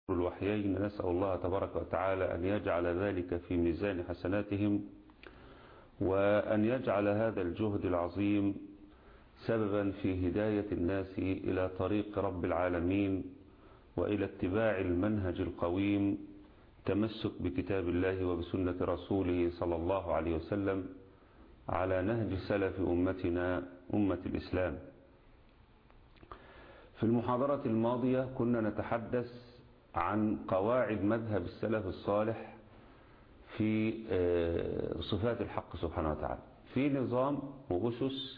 الوحيين نسأل الله تبارك وتعالى أن يجعل ذلك في ميزان حسناتهم وأن يجعل هذا الجهد العظيم سببا في هداية الناس إلى طريق رب العالمين وإلى اتباع المنهج القويم تمسك بكتاب الله وبسنة رسوله صلى الله عليه وسلم على نهج سلف أمتنا أمة الإسلام في المحاضرة الماضية كنا نتحدث عن قواعد مذهب السلف الصالح في صفات الحق سبحانه وتعالى في نظام وأسس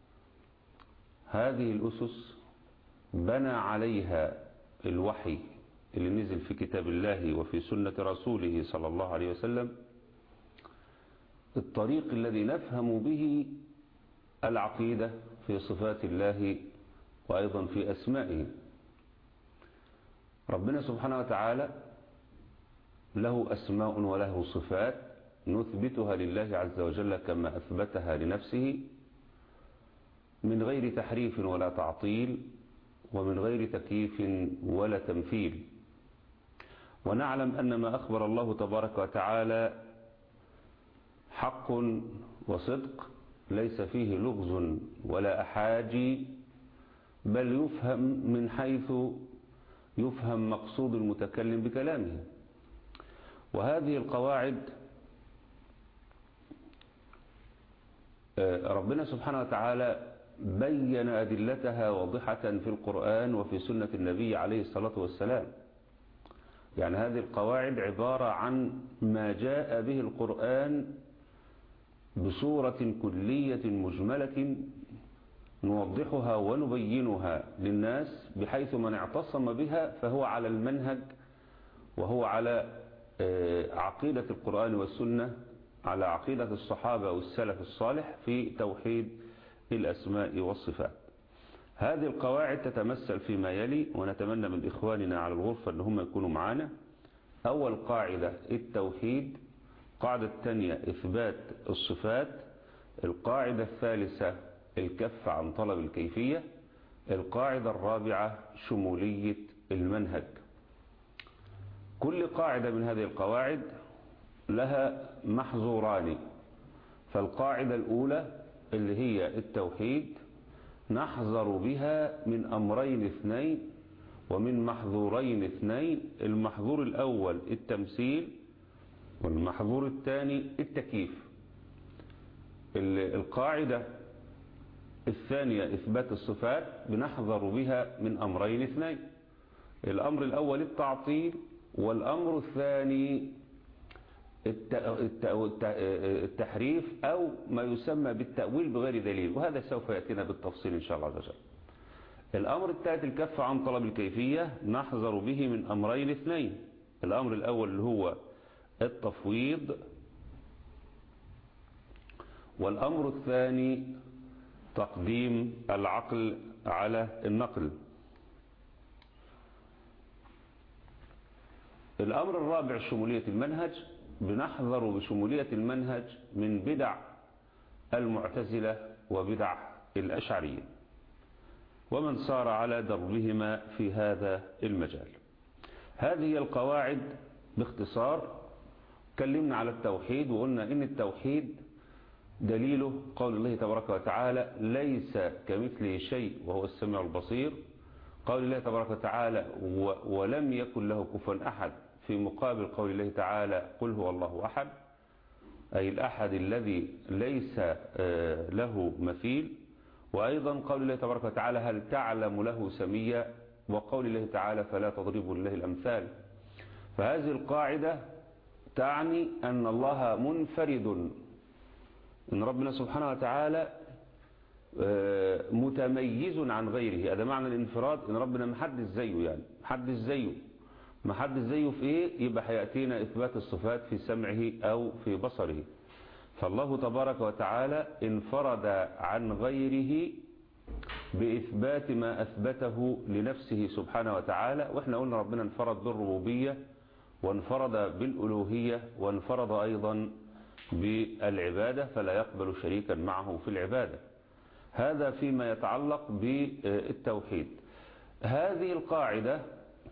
هذه الأسس بنى عليها الوحي اللي نزل في كتاب الله وفي سنة رسوله صلى الله عليه وسلم الطريق الذي نفهم به العقيدة في صفات الله وأيضا في أسمائه ربنا سبحانه وتعالى له أسماء وله صفات نثبتها لله عز وجل كما أثبتها لنفسه من غير تحريف ولا تعطيل ومن غير تكييف ولا تمثيل ونعلم أن ما أخبر الله تبارك وتعالى حق وصدق ليس فيه لغز ولا أحاجي بل يفهم من حيث يفهم مقصود المتكلم بكلامه وهذه القواعد ربنا سبحانه وتعالى بين أدلتها واضحة في القرآن وفي سنة النبي عليه الصلاة والسلام يعني هذه القواعد عبارة عن ما جاء به القرآن بصورة كلية مجملة نوضحها ونبينها للناس بحيث من اعتصم بها فهو على المنهج وهو على عقيدة القرآن والسنة على عقيدة الصحابة والسلف الصالح في توحيد الأسماء والصفات هذه القواعد تتمثل فيما يلي ونتمنى من إخواننا على الغرفة أن هم يكونوا معنا أول قاعدة التوحيد قاعدة الثانية إثبات الصفات القاعدة الثالثة الكف عن طلب الكيفية القاعدة الرابعة شمولية المنهج كل قاعدة من هذه القواعد لها محظوران فالقاعدة الأولى اللي هي التوحيد نحذر بها من أمرين اثنين ومن محظورين اثنين المحظور الأول التمثيل والمحظور الثاني التكييف القاعدة الثانية إثبات الصفات بنحذر بها من أمرين اثنين الأمر الأول التعطيل والأمر الثاني التحريف أو ما يسمى بالتأويل بغير دليل وهذا سوف يأتينا بالتفصيل إن شاء الله عز وجل الأمر الثالث الكف عن طلب الكيفية نحذر به من أمرين اثنين الأمر الأول اللي هو التفويض والأمر الثاني تقديم العقل على النقل الأمر الرابع شمولية المنهج بنحذر بشمولية المنهج من بدع المعتزلة وبدع الأشعرية ومن صار على دربهما في هذا المجال هذه القواعد باختصار كلمنا على التوحيد وقلنا إن التوحيد دليله قول الله تبارك وتعالى ليس كمثله شيء وهو السميع البصير قول الله تبارك وتعالى ولم يكن له كفوا أحد في مقابل قول الله تعالى قل هو الله أحد أي الأحد الذي ليس له مثيل وأيضا قول الله تبارك وتعالى هل تعلم له سميا وقول الله تعالى فلا تضربوا لله الأمثال فهذه القاعدة تعني أن الله منفرد ان ربنا سبحانه وتعالى متميز عن غيره هذا معنى الانفراد ان ربنا محدش زيه يعني محدش زيه محدش زيه في ايه يبقى هياتينا اثبات الصفات في سمعه او في بصره فالله تبارك وتعالى انفرد عن غيره باثبات ما اثبته لنفسه سبحانه وتعالى واحنا قلنا ربنا انفرد بالربوبيه وانفرد بالالوهيه وانفرد ايضا بالعبادة فلا يقبل شريكا معه في العبادة هذا فيما يتعلق بالتوحيد هذه القاعدة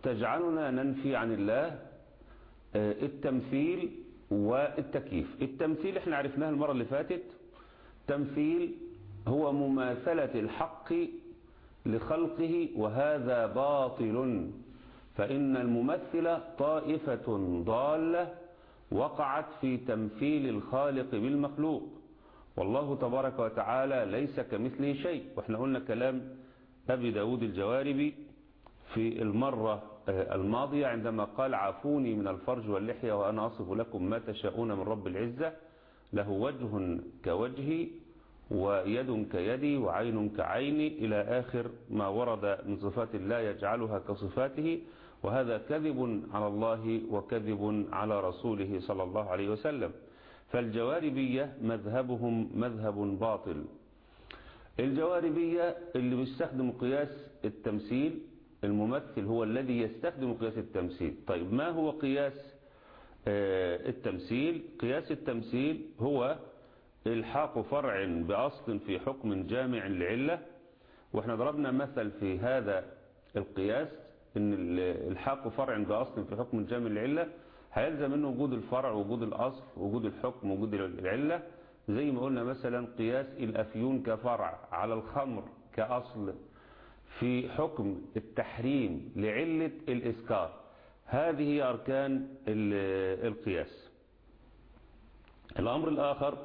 تجعلنا ننفي عن الله التمثيل والتكييف التمثيل احنا عرفناه المرة اللي فاتت تمثيل هو مماثلة الحق لخلقه وهذا باطل فإن الممثل طائفة ضالة وقعت في تمثيل الخالق بالمخلوق والله تبارك وتعالى ليس كمثله شيء واحنا قلنا كلام أبي داود الجواربي في المرة الماضية عندما قال عافوني من الفرج واللحية وأنا أصف لكم ما تشاءون من رب العزة له وجه كوجهي ويد كيدي وعين كعيني إلى آخر ما ورد من صفات الله يجعلها كصفاته وهذا كذب على الله وكذب على رسوله صلى الله عليه وسلم فالجواربية مذهبهم مذهب باطل الجواربية اللي بيستخدم قياس التمثيل الممثل هو الذي يستخدم قياس التمثيل طيب ما هو قياس التمثيل قياس التمثيل هو الحاق فرع بأصل في حكم جامع لعلة واحنا ضربنا مثل في هذا القياس ان الحاق فرع بأصل في حكم جامع لعلة هيلزم منه وجود الفرع وجود الأصل وجود الحكم وجود العلة زي ما قلنا مثلا قياس الأفيون كفرع على الخمر كأصل في حكم التحريم لعلة الإسكار هذه هي أركان القياس الأمر الآخر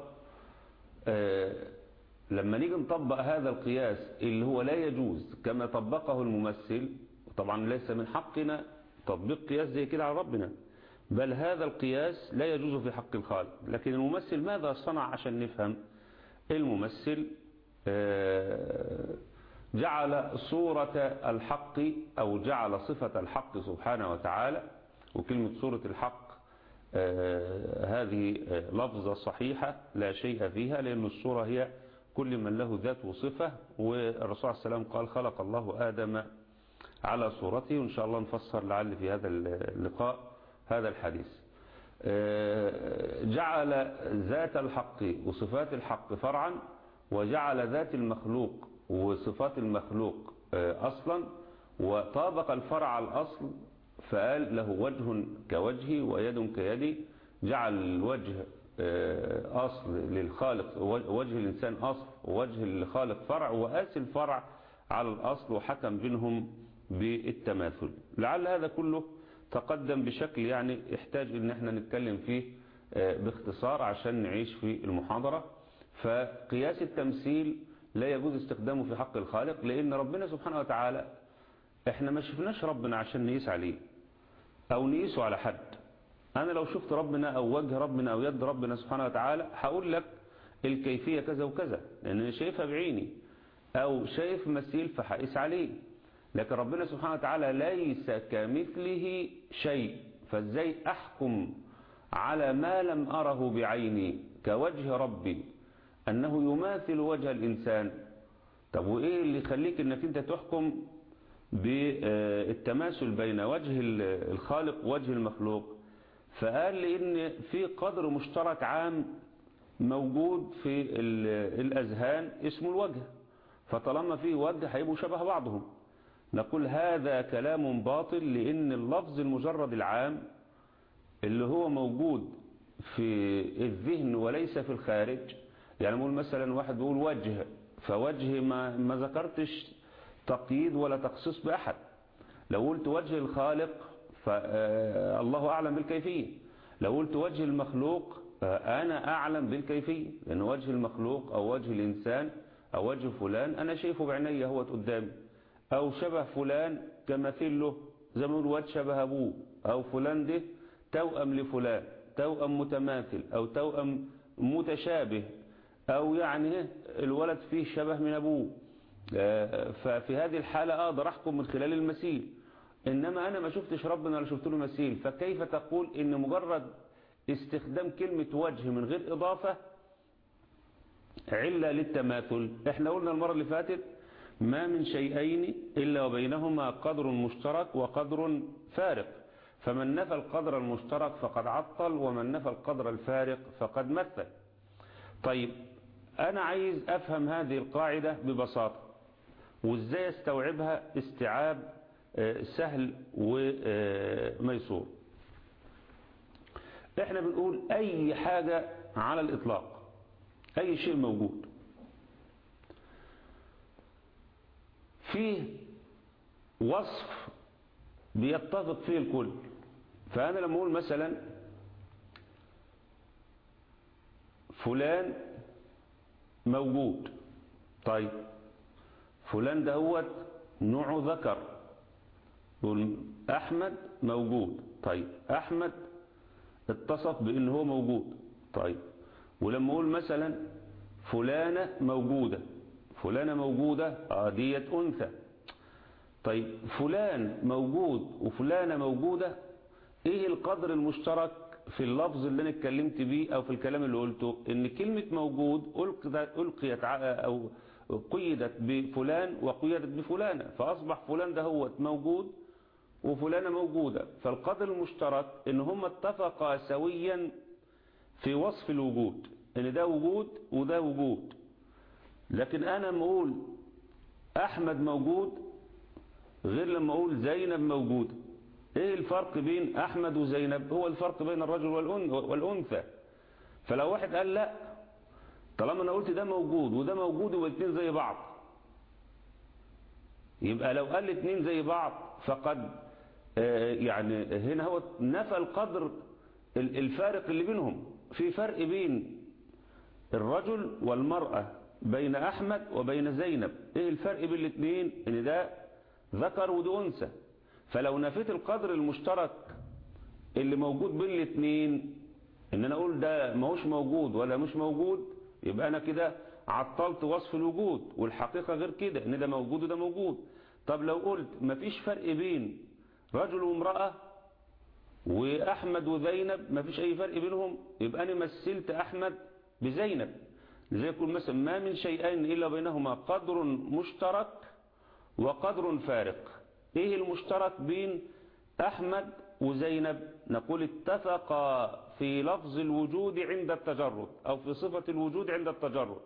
لما نيجي نطبق هذا القياس اللي هو لا يجوز كما طبقه الممثل طبعا ليس من حقنا تطبيق قياس زي كده على ربنا بل هذا القياس لا يجوز في حق الخالق لكن الممثل ماذا صنع عشان نفهم الممثل جعل صورة الحق أو جعل صفة الحق سبحانه وتعالى وكلمة صورة الحق هذه لفظة صحيحة لا شيء فيها لأن الصورة هي كل من له ذات وصفة والرسول عليه السلام قال خلق الله آدم على صورته وإن شاء الله نفسر لعل في هذا اللقاء هذا الحديث جعل ذات الحق وصفات الحق فرعا وجعل ذات المخلوق وصفات المخلوق أصلا وطابق الفرع على الأصل فقال له وجه كوجهي ويد كيدي جعل الوجه أصل للخالق وجه الإنسان أصل ووجه الخالق فرع وقاس الفرع على الأصل وحكم بينهم بالتماثل لعل هذا كله تقدم بشكل يعني يحتاج ان احنا نتكلم فيه باختصار عشان نعيش في المحاضرة فقياس التمثيل لا يجوز استخدامه في حق الخالق لان ربنا سبحانه وتعالى احنا ما شفناش ربنا عشان نقيس عليه او نقيسه على حد انا لو شفت ربنا او وجه ربنا او يد ربنا سبحانه وتعالى هقول لك الكيفية كذا وكذا لان انا شايفها بعيني او شايف مثيل فهقيس عليه لكن ربنا سبحانه وتعالى ليس كمثله شيء فازاي احكم على ما لم اره بعيني كوجه ربي انه يماثل وجه الانسان طب وايه اللي يخليك انك انت تحكم بالتماثل بين وجه الخالق ووجه المخلوق فقال لان في قدر مشترك عام موجود في الاذهان اسمه الوجه فطالما في وجه هيبقوا شبه بعضهم نقول هذا كلام باطل لأن اللفظ المجرد العام اللي هو موجود في الذهن وليس في الخارج يعني نقول مثلا واحد بيقول وجه فوجه ما, ما ذكرتش تقييد ولا تخصيص بأحد لو قلت وجه الخالق فالله أعلم بالكيفية لو قلت وجه المخلوق أنا أعلم بالكيفية لأن وجه المخلوق أو وجه الإنسان أو وجه فلان أنا شايفه بعيني هو قدامي او شبه فلان كمثيل له زي ما نقول واد شبه ابوه او فلان ده توأم لفلان توأم متماثل او توأم متشابه او يعني الولد فيه شبه من ابوه ففي هذه الحالة اقدر احكم من خلال المثيل انما انا ما شفتش ربنا ولا شفت له مثيل فكيف تقول ان مجرد استخدام كلمة وجه من غير اضافة علة للتماثل احنا قلنا المرة اللي فاتت ما من شيئين إلا وبينهما قدر مشترك وقدر فارق فمن نفى القدر المشترك فقد عطل ومن نفى القدر الفارق فقد مثل طيب أنا عايز أفهم هذه القاعدة ببساطة وإزاي استوعبها استيعاب سهل وميسور احنا بنقول اي حاجة على الاطلاق اي شيء موجود فيه وصف بيتفق فيه الكل فانا لما اقول مثلا فلان موجود طيب فلان ده هو نوعه ذكر يقول احمد موجود طيب احمد اتصف بان هو موجود طيب ولما اقول مثلا فلانة موجودة فلانة موجودة اه ديت انثى طيب فلان موجود وفلانة موجودة ايه القدر المشترك في اللفظ اللي انا اتكلمت بيه او في الكلام اللي قلته ان كلمة موجود القيت او قيدت بفلان وقيدت بفلانة فاصبح فلان ده هو موجود وفلانة موجودة فالقدر المشترك ان هم اتفقا سويا في وصف الوجود ان ده وجود وده وجود لكن انا لما اقول احمد موجود غير لما اقول زينب موجودة ايه الفرق بين احمد وزينب هو الفرق بين الرجل والانثى فلو واحد قال لا طالما انا قلت ده موجود وده موجود والاثنين زي بعض يبقى لو قال الاثنين زي بعض فقد يعني هنا هو نفى القدر الفارق اللي بينهم في فرق بين الرجل والمرأة بين أحمد وبين زينب ايه الفرق بين الاثنين ان ده ذكر وده أنثى فلو نفيت القدر المشترك اللي موجود بين الاثنين ان انا اقول ده ماهوش موجود ولا مش موجود يبقى انا كده عطلت وصف الوجود والحقيقة غير كده ان ده موجود وده موجود طب لو قلت مفيش فرق بين رجل وامرأة واحمد وزينب مفيش اي فرق بينهم يبقى انا مثلت احمد بزينب زي يقول مثلا ما من شيئين الا بينهما قدر مشترك وقدر فارق ايه المشترك بين احمد وزينب نقول اتفقا في لفظ الوجود عند التجرد او في صفة الوجود عند التجرد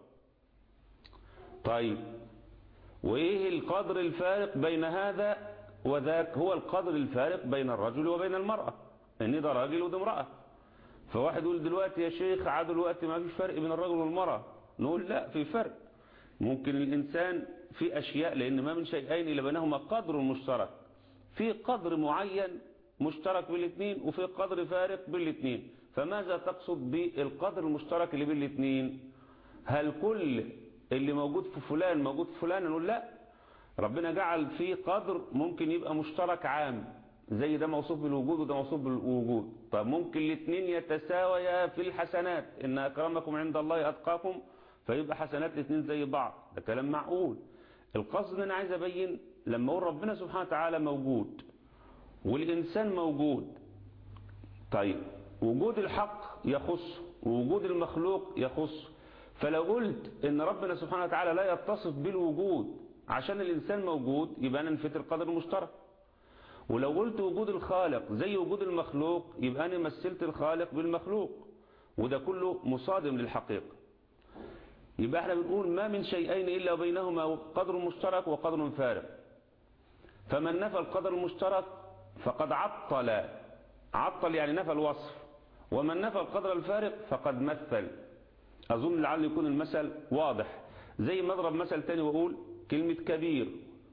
طيب وايه القدر الفارق بين هذا وذاك هو القدر الفارق بين الرجل وبين المرأة ان ده راجل وده امرأة فواحد يقول دلوقتي يا شيخ عاد الوقت ما فيش فرق بين الرجل والمرأة نقول لا في فرق ممكن الانسان في اشياء لان ما من شيئين الا بينهما قدر مشترك في قدر معين مشترك بين الاثنين وفي قدر فارق بين الاثنين فماذا تقصد بالقدر المشترك اللي بين الاثنين هل كل اللي موجود في فلان موجود في فلان نقول لا ربنا جعل فيه قدر ممكن يبقى مشترك عام زي ده موصوف بالوجود وده موصوف بالوجود طب ممكن الاثنين يتساويا في الحسنات ان اكرمكم عند الله اتقاكم فيبقى حسنات الاثنين زي بعض ده كلام معقول القصد ان انا عايز ابين لما اقول ربنا سبحانه وتعالى موجود والإنسان موجود طيب وجود الحق يخص ووجود المخلوق يخص فلو قلت ان ربنا سبحانه وتعالى لا يتصف بالوجود عشان الإنسان موجود يبقى أنا نفيت القدر المشترك ولو قلت وجود الخالق زي وجود المخلوق يبقى أنا مثلت الخالق بالمخلوق وده كله مصادم للحقيقة يبقى احنا بنقول ما من شيئين إلا بينهما قدر مشترك وقدر فارق فمن نفى القدر المشترك فقد عطل عطل يعني نفى الوصف ومن نفى القدر الفارق فقد مثل أظن لعل يكون المثل واضح زي ما اضرب مثل تاني وأقول كلمة كبير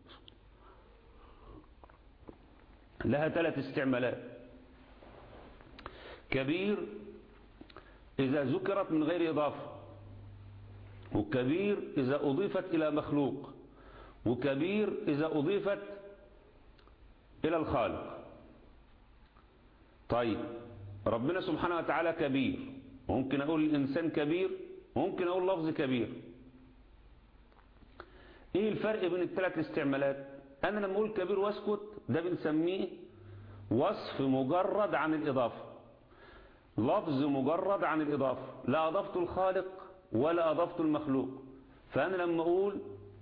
لها ثلاث استعمالات كبير إذا ذكرت من غير إضافة وكبير إذا أضيفت إلى مخلوق وكبير إذا أضيفت إلى الخالق طيب ربنا سبحانه وتعالى كبير ممكن أقول الإنسان كبير ممكن أقول لفظ كبير إيه الفرق بين الثلاث استعمالات أنا لما أقول كبير واسكت ده بنسميه وصف مجرد عن الإضافة لفظ مجرد عن الإضافة لا أضفت الخالق ولا أضفت المخلوق فأنا لما أقول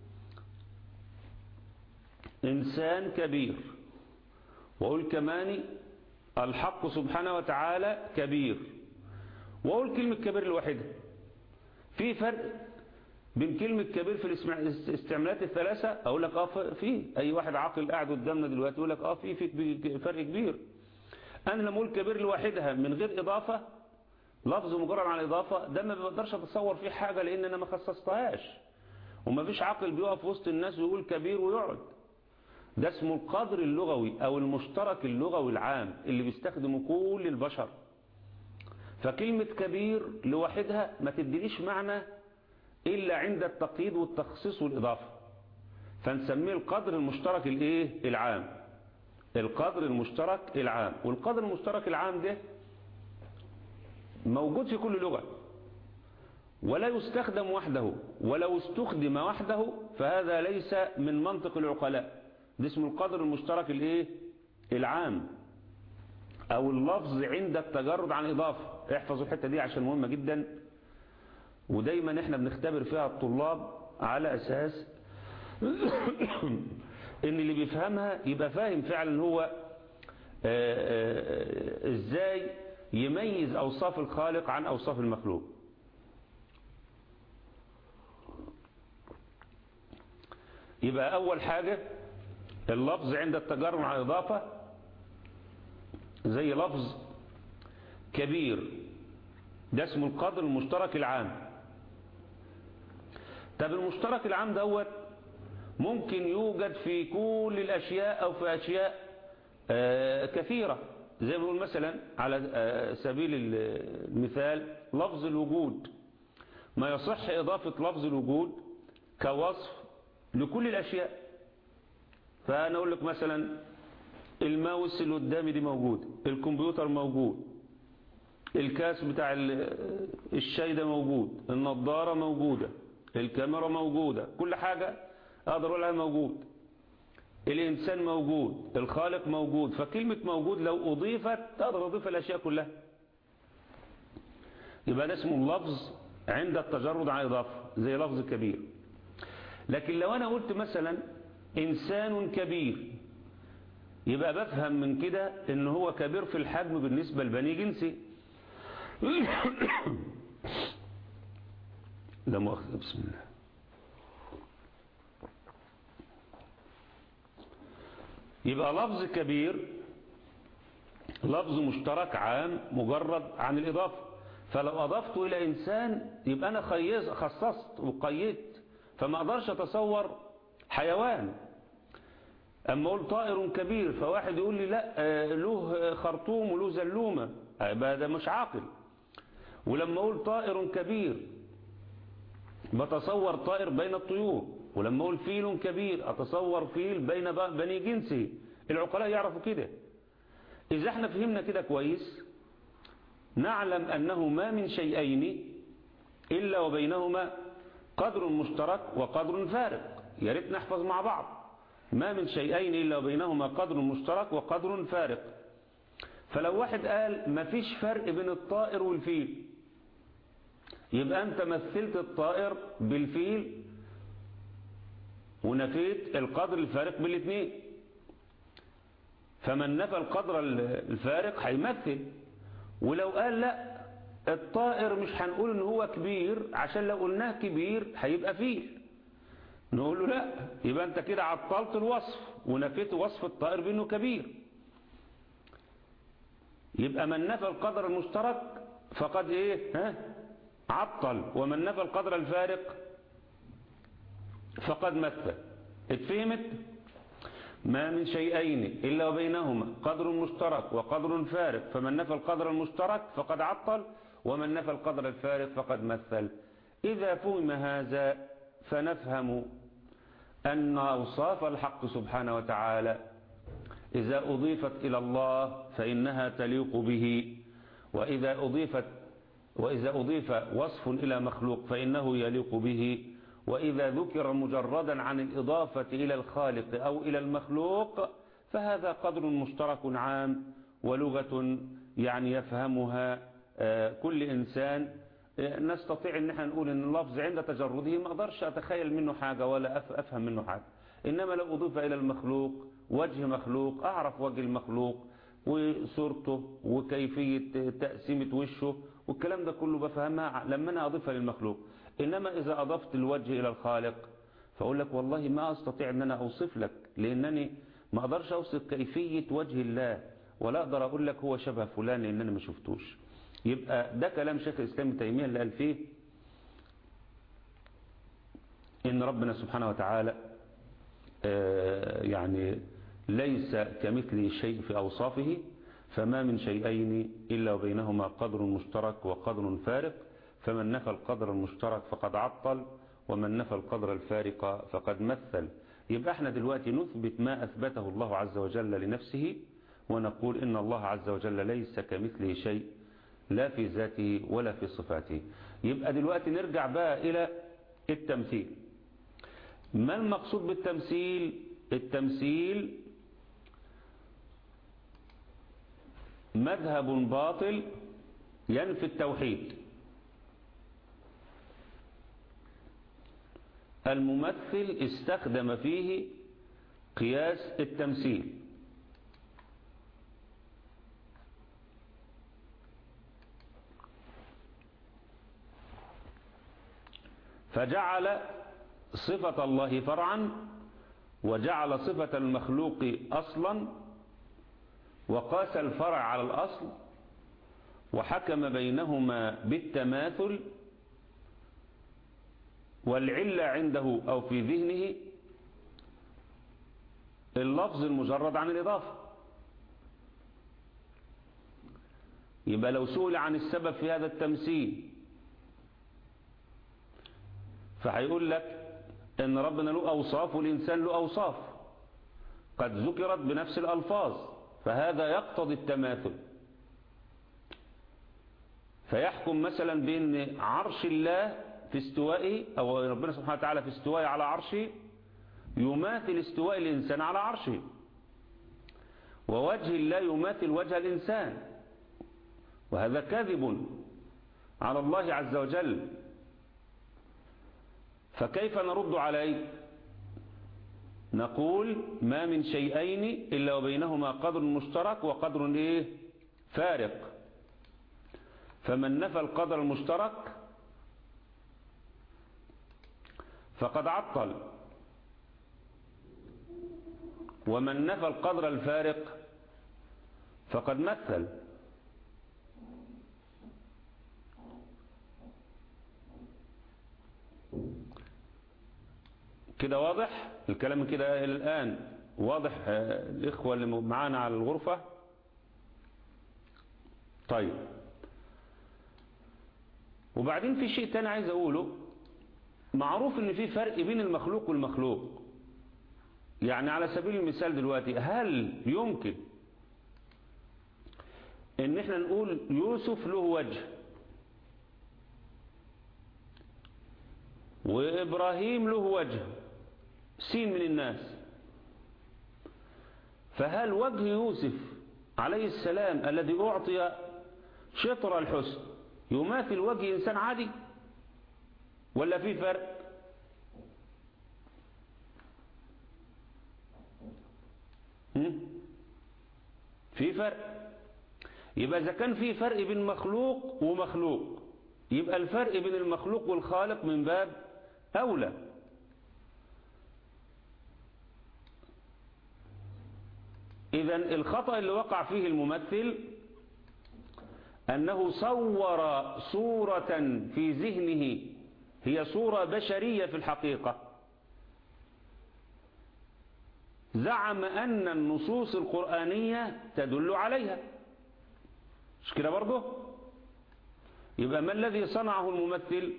إنسان كبير وأقول كمان الحق سبحانه وتعالى كبير وأقول كلمة كبير الواحدة في فرق بين كلمة كبير في الاستعمالات الثلاثة أقول لك آه في أي واحد عاقل قاعد قدامنا دلوقتي يقول لك آه في في فرق كبير أنا لما أقول كبير لوحدها من غير إضافة لفظ مجرد عن الإضافة ده ما بقدرش أتصور فيه حاجة لأن أنا ما خصصتهاش وما فيش عاقل بيقف وسط الناس ويقول كبير ويقعد ده اسمه القدر اللغوي أو المشترك اللغوي العام اللي بيستخدمه كل البشر فكلمة كبير لوحدها ما تدينيش معنى إلا عند التقييد والتخصيص والإضافة فنسميه القدر المشترك الايه العام القدر المشترك العام والقدر المشترك العام ده موجود في كل لغة ولا يستخدم وحده ولو استخدم وحده فهذا ليس من منطق العقلاء ده اسمه القدر المشترك الايه العام او اللفظ عند التجرد عن اضافه احفظوا الحته دي عشان مهمه جدا ودايما احنا بنختبر فيها الطلاب على اساس ان اللي بيفهمها يبقى فاهم فعلا هو آآ آآ ازاي يميز اوصاف الخالق عن اوصاف المخلوق يبقى اول حاجة اللفظ عند التجرم عن اضافة زي لفظ كبير ده اسمه القدر المشترك العام طب المشترك العام دوت ممكن يوجد في كل الأشياء أو في أشياء كثيرة زي ما نقول مثلا على سبيل المثال لفظ الوجود ما يصح إضافة لفظ الوجود كوصف لكل الأشياء فأنا أقول لك مثلا الماوس اللي قدامي دي موجود الكمبيوتر موجود الكاس بتاع الشاي ده موجود النضارة موجودة الكاميرا موجودة كل حاجة أقدر أقولها موجود الإنسان موجود الخالق موجود فكلمة موجود لو أضيفت تقدر أضيف الأشياء كلها يبقى ده اسمه اللفظ عند التجرد عن إضافة زي لفظ كبير لكن لو أنا قلت مثلا إنسان كبير يبقى بفهم من كده إن هو كبير في الحجم بالنسبة لبني جنسي لا مؤاخذة بسم الله يبقى لفظ كبير لفظ مشترك عام مجرد عن الإضافة فلو أضفته إلى إنسان يبقى أنا خيز خصصت وقيدت فما أقدرش أتصور حيوان أما أقول طائر كبير فواحد يقول لي لا له خرطوم وله زلومة يبقى ده مش عاقل ولما أقول طائر كبير بتصور طائر بين الطيور ولما أقول فيل كبير أتصور فيل بين بني جنسي العقلاء يعرفوا كده إذا احنا فهمنا كده كويس نعلم أنه ما من شيئين إلا وبينهما قدر مشترك وقدر فارق يا ريت نحفظ مع بعض ما من شيئين إلا وبينهما قدر مشترك وقدر فارق فلو واحد قال ما فيش فرق بين الطائر والفيل يبقى أنت مثلت الطائر بالفيل ونفيت القدر الفارق بالاثنين فمن نفى القدر الفارق هيمثل ولو قال لا الطائر مش هنقول ان هو كبير عشان لو قلناه كبير هيبقى فيل نقول له لا يبقى انت كده عطلت الوصف ونفيت وصف الطائر بانه كبير يبقى من نفى القدر المشترك فقد ايه ها عطل ومن نفى القدر الفارق فقد مثل اتفهمت ما من شيئين إلا وبينهما قدر مشترك وقدر فارق فمن نفى القدر المشترك فقد عطل ومن نفى القدر الفارق فقد مثل إذا فهم هذا فنفهم أن أوصاف الحق سبحانه وتعالى إذا أضيفت إلى الله فإنها تليق به وإذا أضيفت وإذا أضيف وصف إلى مخلوق فإنه يليق به وإذا ذكر مجردا عن الإضافة إلى الخالق أو إلى المخلوق فهذا قدر مشترك عام ولغة يعني يفهمها كل إنسان نستطيع ان احنا نقول ان اللفظ عند تجرده ما اقدرش اتخيل منه حاجة ولا افهم منه حاجة انما لو اضيف الى المخلوق وجه مخلوق اعرف وجه المخلوق وصورته وكيفية تقسيمة وشه والكلام ده كله بفهمها لما انا اضيفها للمخلوق إنما إذا أضفت الوجه إلى الخالق فأقول لك والله ما أستطيع أن أنا أوصف لك لأنني ما أقدرش أوصف كيفية وجه الله ولا أقدر أقول لك هو شبه فلان لأن أنا ما شفتوش يبقى ده كلام شيخ الإسلام ابن تيمية اللي قال فيه إن ربنا سبحانه وتعالى يعني ليس كمثله شيء في أوصافه فما من شيئين إلا وبينهما قدر مشترك وقدر فارق فمن نفى القدر المشترك فقد عطل ومن نفى القدر الفارق فقد مثل يبقى احنا دلوقتي نثبت ما أثبته الله عز وجل لنفسه ونقول إن الله عز وجل ليس كمثله شيء لا في ذاته ولا في صفاته يبقى دلوقتي نرجع بقى إلى التمثيل ما المقصود بالتمثيل التمثيل مذهب باطل ينفي التوحيد الممثل استخدم فيه قياس التمثيل فجعل صفة الله فرعا وجعل صفة المخلوق أصلا وقاس الفرع على الأصل وحكم بينهما بالتماثل والعلة عنده أو في ذهنه اللفظ المجرد عن الإضافة يبقى لو سئل عن السبب في هذا التمثيل فهيقول لك ان ربنا له اوصاف والانسان له اوصاف قد ذكرت بنفس الالفاظ فهذا يقتضي التماثل فيحكم مثلا بان عرش الله في استوائه او ربنا سبحانه وتعالى في استوائه على عرشه يماثل استواء الانسان على عرشه ووجه الله يماثل وجه الانسان وهذا كذب على الله عز وجل فكيف نرد عليه نقول ما من شيئين إلا وبينهما قدر مشترك وقدر إيه فارق فمن نفى القدر المشترك فقد عطل ومن نفى القدر الفارق فقد مثل كده واضح الكلام كده الآن واضح الإخوة اللي معانا على الغرفة طيب وبعدين في شيء تاني عايز أقوله معروف ان في فرق بين المخلوق والمخلوق يعني على سبيل المثال دلوقتي هل يمكن ان احنا نقول يوسف له وجه وإبراهيم له وجه سين من الناس فهل وجه يوسف عليه السلام الذي أعطي شطر الحسن يماثل وجه إنسان عادي ولا في فرق في فرق يبقى إذا كان في فرق بين مخلوق ومخلوق يبقى الفرق بين المخلوق والخالق من باب أولى إذا الخطأ اللي وقع فيه الممثل أنه صور صورة في ذهنه هي صورة بشرية في الحقيقة زعم أن النصوص القرآنية تدل عليها مش كده برضه يبقى ما الذي صنعه الممثل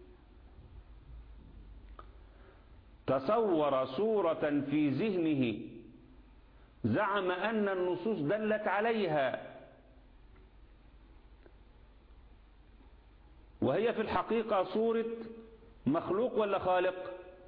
تصور صورة في ذهنه زعم أن النصوص دلت عليها وهي في الحقيقة صورة مخلوق ولا خالق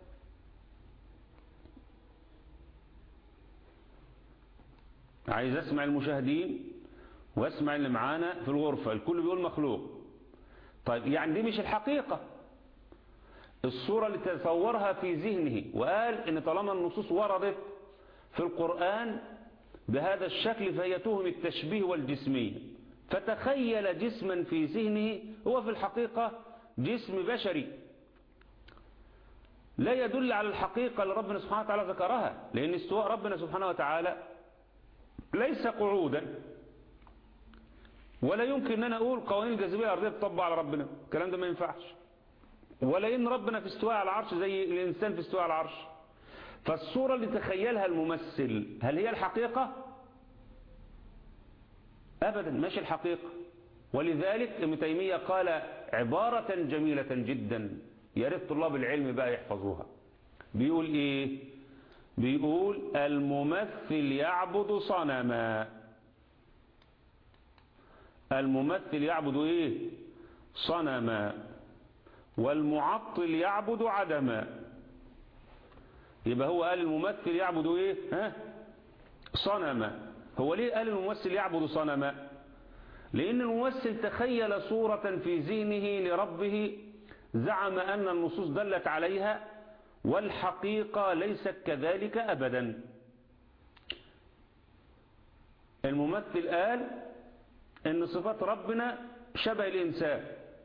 عايز اسمع المشاهدين واسمع اللي معانا في الغرفة الكل بيقول مخلوق طيب يعني دي مش الحقيقة الصورة اللي تصورها في ذهنه وقال ان طالما النصوص وردت في القرآن بهذا الشكل فهي تهم التشبيه والجسمية فتخيل جسما في ذهنه هو في الحقيقة جسم بشري لا يدل على الحقيقة اللي ربنا سبحانه وتعالى ذكرها لأن استواء ربنا سبحانه وتعالى ليس قعودا ولا يمكن ان انا اقول قوانين الجاذبيه الارضيه تطبق على ربنا الكلام ده ما ينفعش ولا ان ربنا في استواء على العرش زي الانسان في استواء على العرش فالصوره اللي تخيلها الممثل هل هي الحقيقه ابدا مش الحقيقه ولذلك ابن تيميه قال عباره جميله جدا يا ريت طلاب العلم بقى يحفظوها بيقول ايه بيقول الممثل يعبد صنما الممثل يعبد ايه صنما والمعطل يعبد عدما يبقى هو قال الممثل يعبد ايه ها صنما هو ليه قال الممثل يعبد صنما لان الممثل تخيل صورة في ذهنه لربه زعم ان النصوص دلت عليها والحقيقة ليست كذلك ابدا الممثل قال ان صفات ربنا شبه الانسان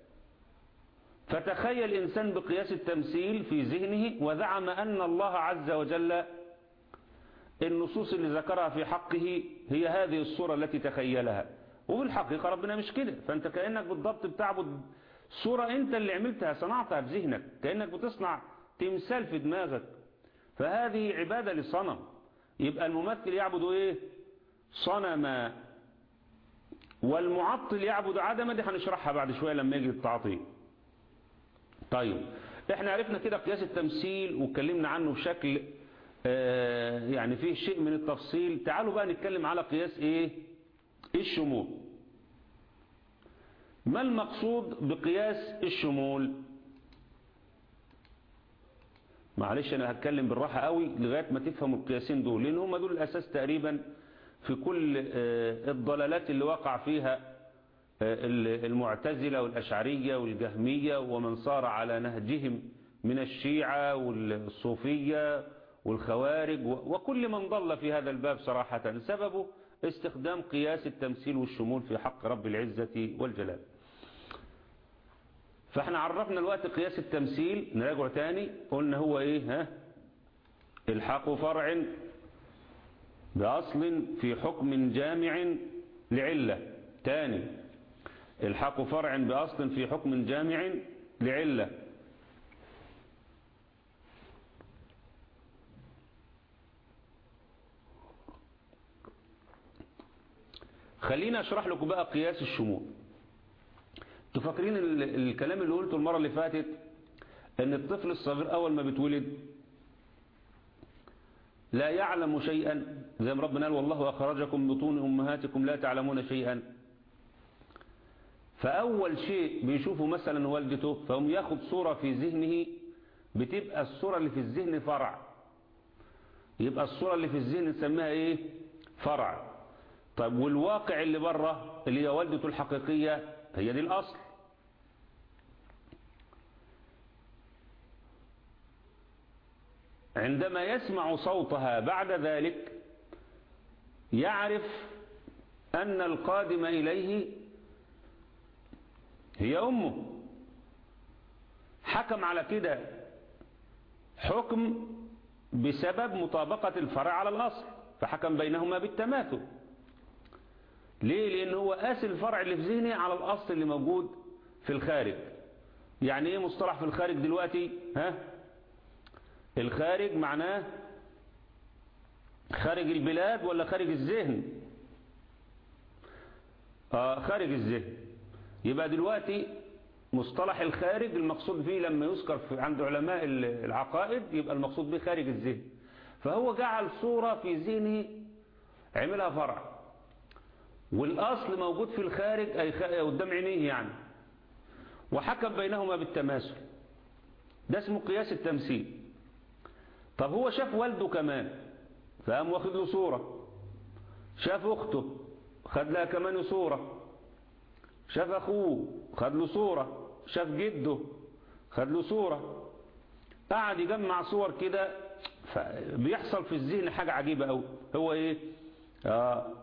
فتخيل الانسان بقياس التمثيل في ذهنه وزعم ان الله عز وجل النصوص اللي ذكرها في حقه هي هذه الصورة التي تخيلها وبالحقيقة ربنا مش كده فانت كأنك بالضبط بتعبد صورة انت اللي عملتها صنعتها في ذهنك كأنك بتصنع تمثال في دماغك فهذه عبادة للصنم يبقى الممثل يعبد ايه صنما والمعطل يعبد عدما دي هنشرحها بعد شوية لما يجي التعطيل طيب احنا عرفنا كده قياس التمثيل واتكلمنا عنه بشكل آه يعني فيه شيء من التفصيل تعالوا بقى نتكلم على قياس ايه الشمول ما المقصود بقياس الشمول معلش انا هتكلم بالراحة قوي لغاية ما تفهموا القياسين دول لان هم دول الاساس تقريبا في كل الضلالات اللي وقع فيها المعتزلة والأشعرية والجهمية ومن صار على نهجهم من الشيعة والصوفية والخوارج وكل من ضل في هذا الباب صراحة سببه استخدام قياس التمثيل والشمول في حق رب العزة والجلال فاحنا عرفنا الوقت قياس التمثيل نراجع تاني قلنا هو ايه ها الحق فرع بأصل في حكم جامع لعلة تاني الحق فرع بأصل في حكم جامع لعلة خلينا اشرح لكم بقى قياس الشمول تفكرين الكلام اللي قلته المرة اللي فاتت ان الطفل الصغير اول ما بتولد لا يعلم شيئا زي ما ربنا قال والله أخرجكم بطون أمهاتكم لا تعلمون شيئا فأول شيء بيشوفه مثلا والدته فهم ياخد صورة في ذهنه بتبقى الصورة اللي في الذهن فرع يبقى الصورة اللي في الذهن نسميها ايه فرع طيب والواقع اللي بره اللي هي والدته الحقيقية هي دي الأصل عندما يسمع صوتها بعد ذلك يعرف أن القادم إليه هي أمه حكم على كده حكم بسبب مطابقة الفرع على الأصل فحكم بينهما بالتماثل ليه لأن هو قاس الفرع اللي في ذهنه على الأصل اللي موجود في الخارج يعني ايه مصطلح في الخارج دلوقتي ها الخارج معناه خارج البلاد ولا خارج الذهن آه خارج الذهن يبقى دلوقتي مصطلح الخارج المقصود فيه لما يذكر في عند علماء العقائد يبقى المقصود به خارج الذهن فهو جعل صورة في ذهنه عملها فرع والأصل موجود في الخارج أي قدام عينيه يعني وحكم بينهما بالتماثل ده اسمه قياس التمثيل طب هو شاف والده كمان فقام واخد له صورة شاف أخته خد لها كمان صورة شاف أخوه خد له صورة شاف جده خد له صورة قعد يجمع صور كده بيحصل في الذهن حاجة عجيبة قوي هو ايه آه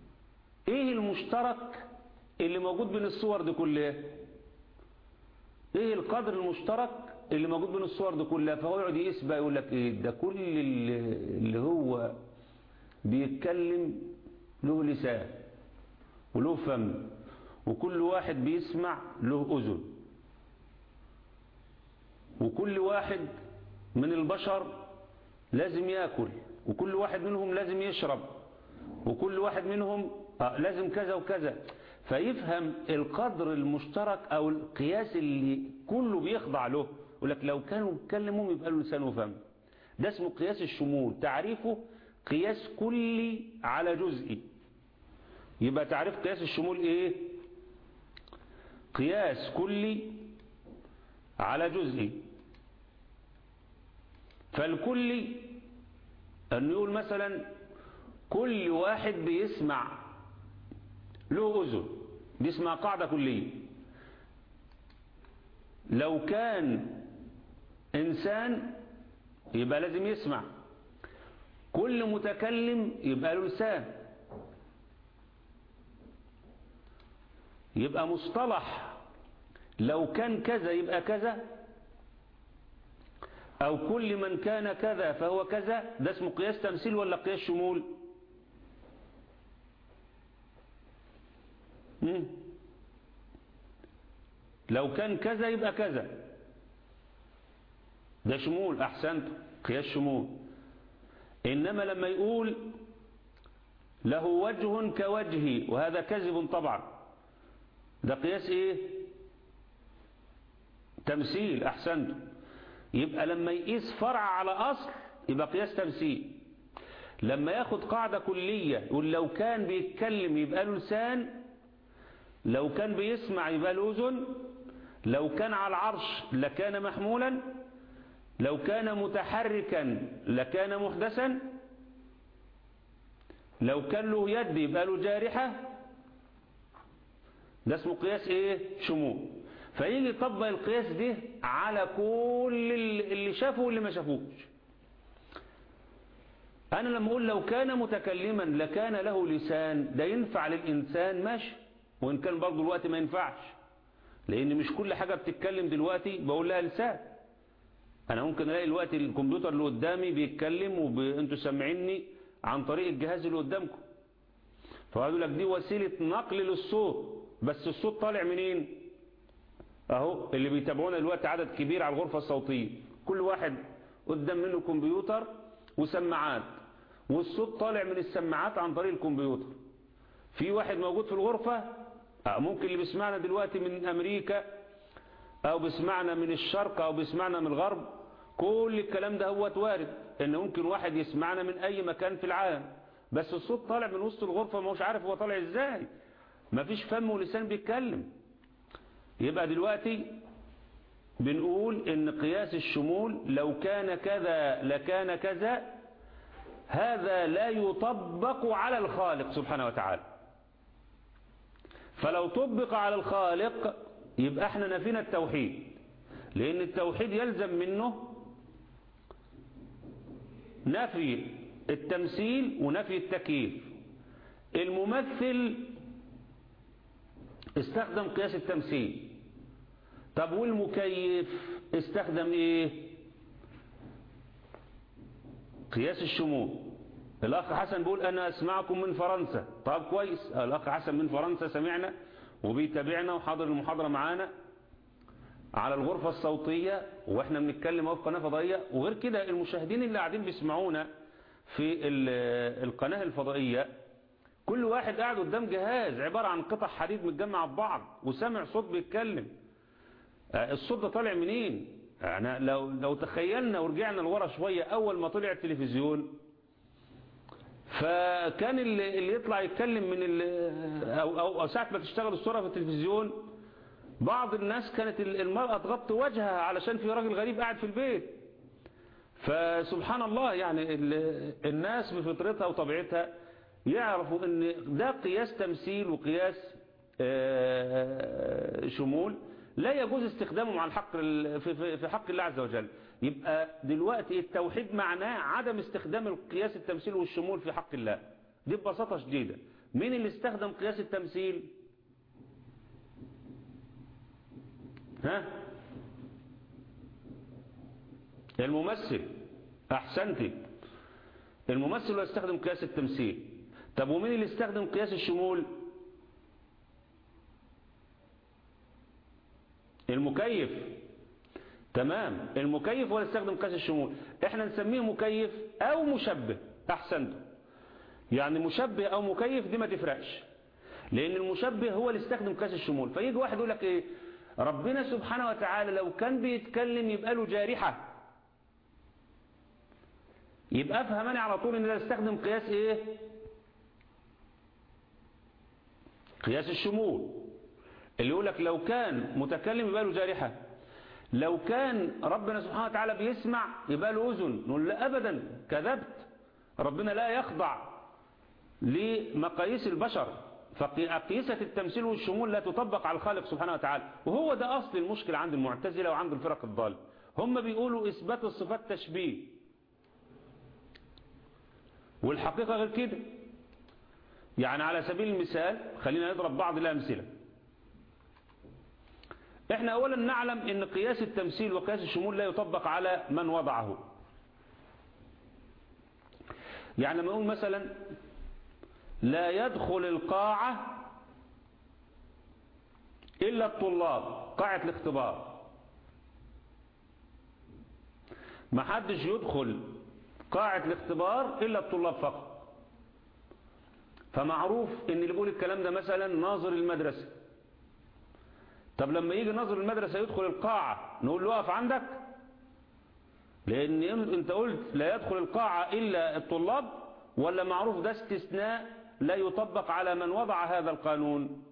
ايه المشترك اللي موجود بين الصور دي كلها ايه القدر المشترك اللي موجود بين الصور دي كلها فهو يقعد يقيس بقى يقول لك ايه ده كل اللي اللي هو بيتكلم له لسان وله فم وكل واحد بيسمع له أذن وكل واحد من البشر لازم يأكل وكل واحد منهم لازم يشرب وكل واحد منهم آه لازم كذا وكذا فيفهم القدر المشترك أو القياس اللي كله بيخضع له يقول لك لو كانوا بيتكلموا يبقى له لسان وفم ده اسمه قياس الشمول تعريفه قياس كلي على جزئي يبقى تعريف قياس الشمول ايه قياس كلي على جزئي فالكلي أن يقول مثلا كل واحد بيسمع له أذن دي اسمها قاعدة كلية لو كان إنسان يبقى لازم يسمع كل متكلم يبقى له لسان يبقى مصطلح لو كان كذا يبقى كذا أو كل من كان كذا فهو كذا ده اسمه قياس تمثيل ولا قياس شمول مم. لو كان كذا يبقى كذا ده شمول أحسنت قياس شمول إنما لما يقول له وجه كوجهي وهذا كذب طبعا ده قياس ايه تمثيل احسنت يبقى لما يقيس فرع على اصل يبقى قياس تمثيل لما ياخد قاعدة كلية يقول لو كان بيتكلم يبقى له لسان لو كان بيسمع يبقى له اذن لو كان على العرش لكان محمولا لو كان متحركا لكان محدثا لو كان له يد يبقى له جارحة ده اسمه قياس ايه شمول فيجي يطبق القياس ده على كل اللي شافه واللي ما شافوش انا لما اقول لو كان متكلما لكان له لسان ده ينفع للانسان ماشي وان كان برضه الوقت ما ينفعش لان مش كل حاجة بتتكلم دلوقتي بقول لها لسان انا ممكن الاقي الوقت الكمبيوتر اللي قدامي بيتكلم وانتوا سامعيني عن طريق الجهاز اللي قدامكم فقالوا لك دي وسيلة نقل للصوت بس الصوت طالع منين اهو اللي بيتابعونا دلوقتي عدد كبير على الغرفة الصوتية كل واحد قدام منه كمبيوتر وسماعات والصوت طالع من السماعات عن طريق الكمبيوتر في واحد موجود في الغرفة ممكن اللي بيسمعنا دلوقتي من امريكا او بيسمعنا من الشرق او بيسمعنا من الغرب كل الكلام ده هو وارد ان ممكن واحد يسمعنا من اي مكان في العالم بس الصوت طالع من وسط الغرفة ما هوش عارف هو طالع ازاي مفيش فم ولسان بيتكلم يبقى دلوقتي بنقول ان قياس الشمول لو كان كذا لكان كذا هذا لا يطبق على الخالق سبحانه وتعالى فلو طبق على الخالق يبقى احنا نفينا التوحيد لان التوحيد يلزم منه نفي التمثيل ونفي التكييف الممثل استخدم قياس التمثيل طب والمكيف استخدم ايه قياس الشمول الاخ حسن بيقول انا اسمعكم من فرنسا طب كويس الاخ حسن من فرنسا سمعنا وبيتابعنا وحاضر المحاضرة معانا على الغرفة الصوتية واحنا بنتكلم في قناة فضائية وغير كده المشاهدين اللي قاعدين بيسمعونا في القناة الفضائية كل واحد قاعد قدام جهاز عبارة عن قطع حديد متجمع ببعض وسمع صوت بيتكلم الصوت ده طالع منين يعني لو, لو تخيلنا ورجعنا لورا شوية اول ما طلع التلفزيون فكان اللي, اللي يطلع يتكلم من أو, أو, أو ساعة ما تشتغل الصورة في التلفزيون بعض الناس كانت المرأة تغطي وجهها علشان في راجل غريب قاعد في البيت فسبحان الله يعني الناس بفطرتها وطبيعتها يعرفوا ان ده قياس تمثيل وقياس شمول لا يجوز استخدامه مع الحق في حق الله عز وجل يبقى دلوقتي التوحيد معناه عدم استخدام القياس التمثيل والشمول في حق الله دي ببساطة شديدة مين اللي استخدم قياس التمثيل ها الممثل أحسنت الممثل هو يستخدم قياس التمثيل طب ومين اللي يستخدم قياس الشمول المكيف تمام المكيف هو اللي يستخدم قياس الشمول احنا نسميه مكيف او مشبه احسنتم يعني مشبه او مكيف دي ما تفرقش لان المشبه هو اللي يستخدم قياس الشمول فيجي واحد يقول لك ايه ربنا سبحانه وتعالى لو كان بيتكلم يبقى له جارحة يبقى افهم انا على طول ان ده استخدم قياس ايه قياس الشمول اللي يقول لك لو كان متكلم يبقى له جارحة لو كان ربنا سبحانه وتعالى بيسمع يبقى له أذن نقول لا أبدا كذبت ربنا لا يخضع لمقاييس البشر فقيسة التمثيل والشمول لا تطبق على الخالق سبحانه وتعالى وهو ده أصل المشكلة عند المعتزلة وعند الفرق الضالة هم بيقولوا إثبات الصفات تشبيه والحقيقة غير كده يعني على سبيل المثال خلينا نضرب بعض الأمثلة احنا اولا نعلم ان قياس التمثيل وقياس الشمول لا يطبق على من وضعه يعني لما نقول مثلا لا يدخل القاعة إلا الطلاب قاعة الاختبار ما حدش يدخل قاعة الاختبار إلا الطلاب فقط فمعروف ان اللي بيقول الكلام ده مثلا ناظر المدرسة طب لما يجي ناظر المدرسة يدخل القاعة نقول له اقف عندك لان انت قلت لا يدخل القاعة الا الطلاب ولا معروف ده استثناء لا يطبق على من وضع هذا القانون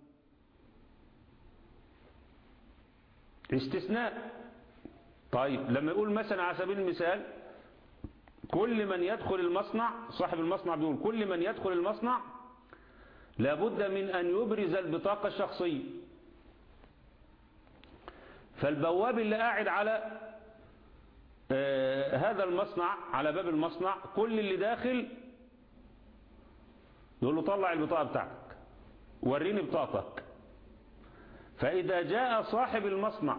استثناء طيب لما يقول مثلا على سبيل المثال كل من يدخل المصنع صاحب المصنع بيقول كل من يدخل المصنع لابد من أن يبرز البطاقة الشخصية فالبواب اللي قاعد على آه هذا المصنع على باب المصنع كل اللي داخل يقول له طلع البطاقة بتاعتك وريني بطاقتك فإذا جاء صاحب المصنع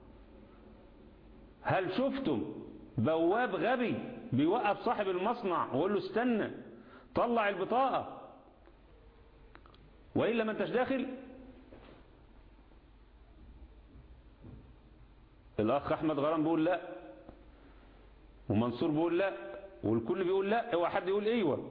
هل شفتم بواب غبي بيوقف صاحب المصنع ويقول له استنى طلع البطاقة وإلا ما انتش داخل الأخ أحمد غرام بيقول لا ومنصور بيقول لا والكل بيقول لا هو حد يقول ايوه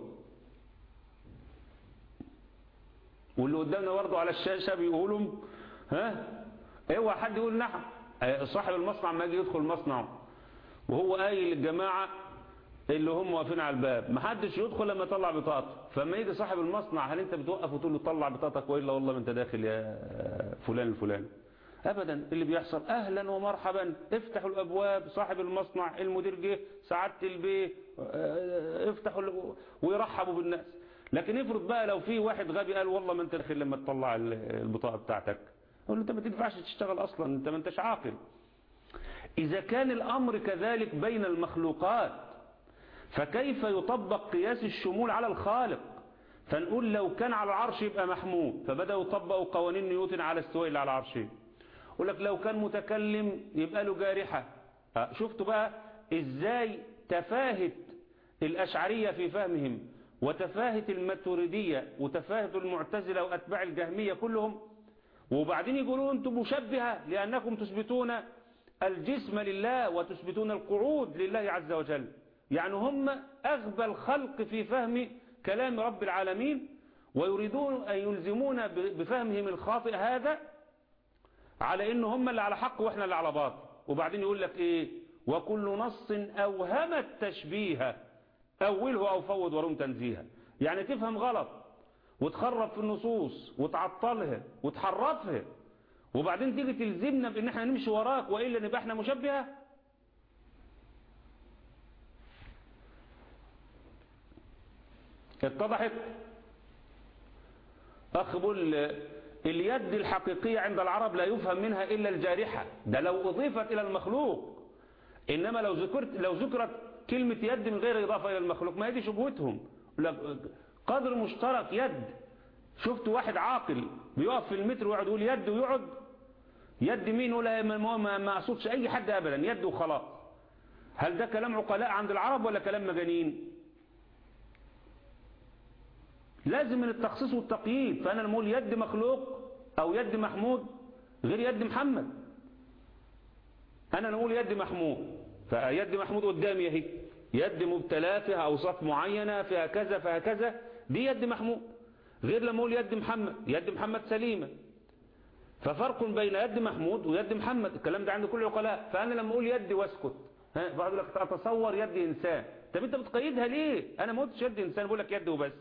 واللي قدامنا برضه على الشاشة بيقولوا ها اوعى حد يقول نعم صاحب المصنع ما يجي يدخل مصنعه وهو قايل للجماعة اللي هم واقفين على الباب ما حدش يدخل لما يطلع بطاقته فما يجي صاحب المصنع هل انت بتوقف وتقول له طلع بطاقتك والا والله ما انت داخل يا فلان الفلاني ابدا اللي بيحصل اهلا ومرحبا افتحوا الابواب صاحب المصنع المدير جه سعاده البيه افتحوا ويرحبوا بالناس لكن افرض بقى لو في واحد غبي قال والله ما انت داخل لما تطلع البطاقه بتاعتك اقول له انت ما تنفعش تشتغل اصلا انت ما انتش عاقل اذا كان الامر كذلك بين المخلوقات فكيف يطبق قياس الشمول على الخالق فنقول لو كان على العرش يبقى محمود فبدأوا يطبقوا قوانين نيوتن على استواء اللي على العرشين يقول لك لو كان متكلم يبقى له جارحة شفتوا بقى ازاي تفاهة الأشعرية في فهمهم وتفاهة الماتريدية وتفاهة المعتزلة وأتباع الجهمية كلهم وبعدين يقولوا أنتم مشبهة لأنكم تثبتون الجسم لله وتثبتون القعود لله عز وجل يعني هم أغبى الخلق في فهم كلام رب العالمين ويريدون أن يلزمون بفهمهم الخاطئ هذا على إن هم اللي على حق وإحنا اللي على باطل وبعدين يقول لك إيه وكل نص أوهم التشبيه أوله أو فوض ورم تنزيها يعني تفهم غلط وتخرب في النصوص وتعطلها وتحرفها وبعدين تيجي تلزمنا بان احنا نمشي وراك وإلا نبقى احنا مشبهة اتضحت أخ بقول اليد الحقيقية عند العرب لا يفهم منها إلا الجارحة ده لو أضيفت إلى المخلوق إنما لو ذكرت لو ذكرت كلمة يد من غير إضافة إلى المخلوق ما هذه شبهتهم قدر مشترك يد شفت واحد عاقل بيقف في المتر ويقعد يقول يد ويقعد يد مين ولا ما ما اقصدش اي حد ابدا يد وخلاص هل ده كلام عقلاء عند العرب ولا كلام مجانين لازم من التخصيص والتقييد فأنا لما أقول يد مخلوق أو يد محمود غير يد محمد أنا نقول يد محمود فيد محمود قدامي اهي يد مبتلاه فيها أوصاف معينة فيها كذا فيها كذا دي يد محمود غير لما أقول يد محمد يد محمد سليمة ففرق بين يد محمود ويد محمد الكلام ده عند كل العقلاء فأنا لما أقول يد واسكت ها بعض لك أتصور يد إنسان طب أنت بتقيدها ليه أنا ما قلتش يد إنسان بقول لك يد وبس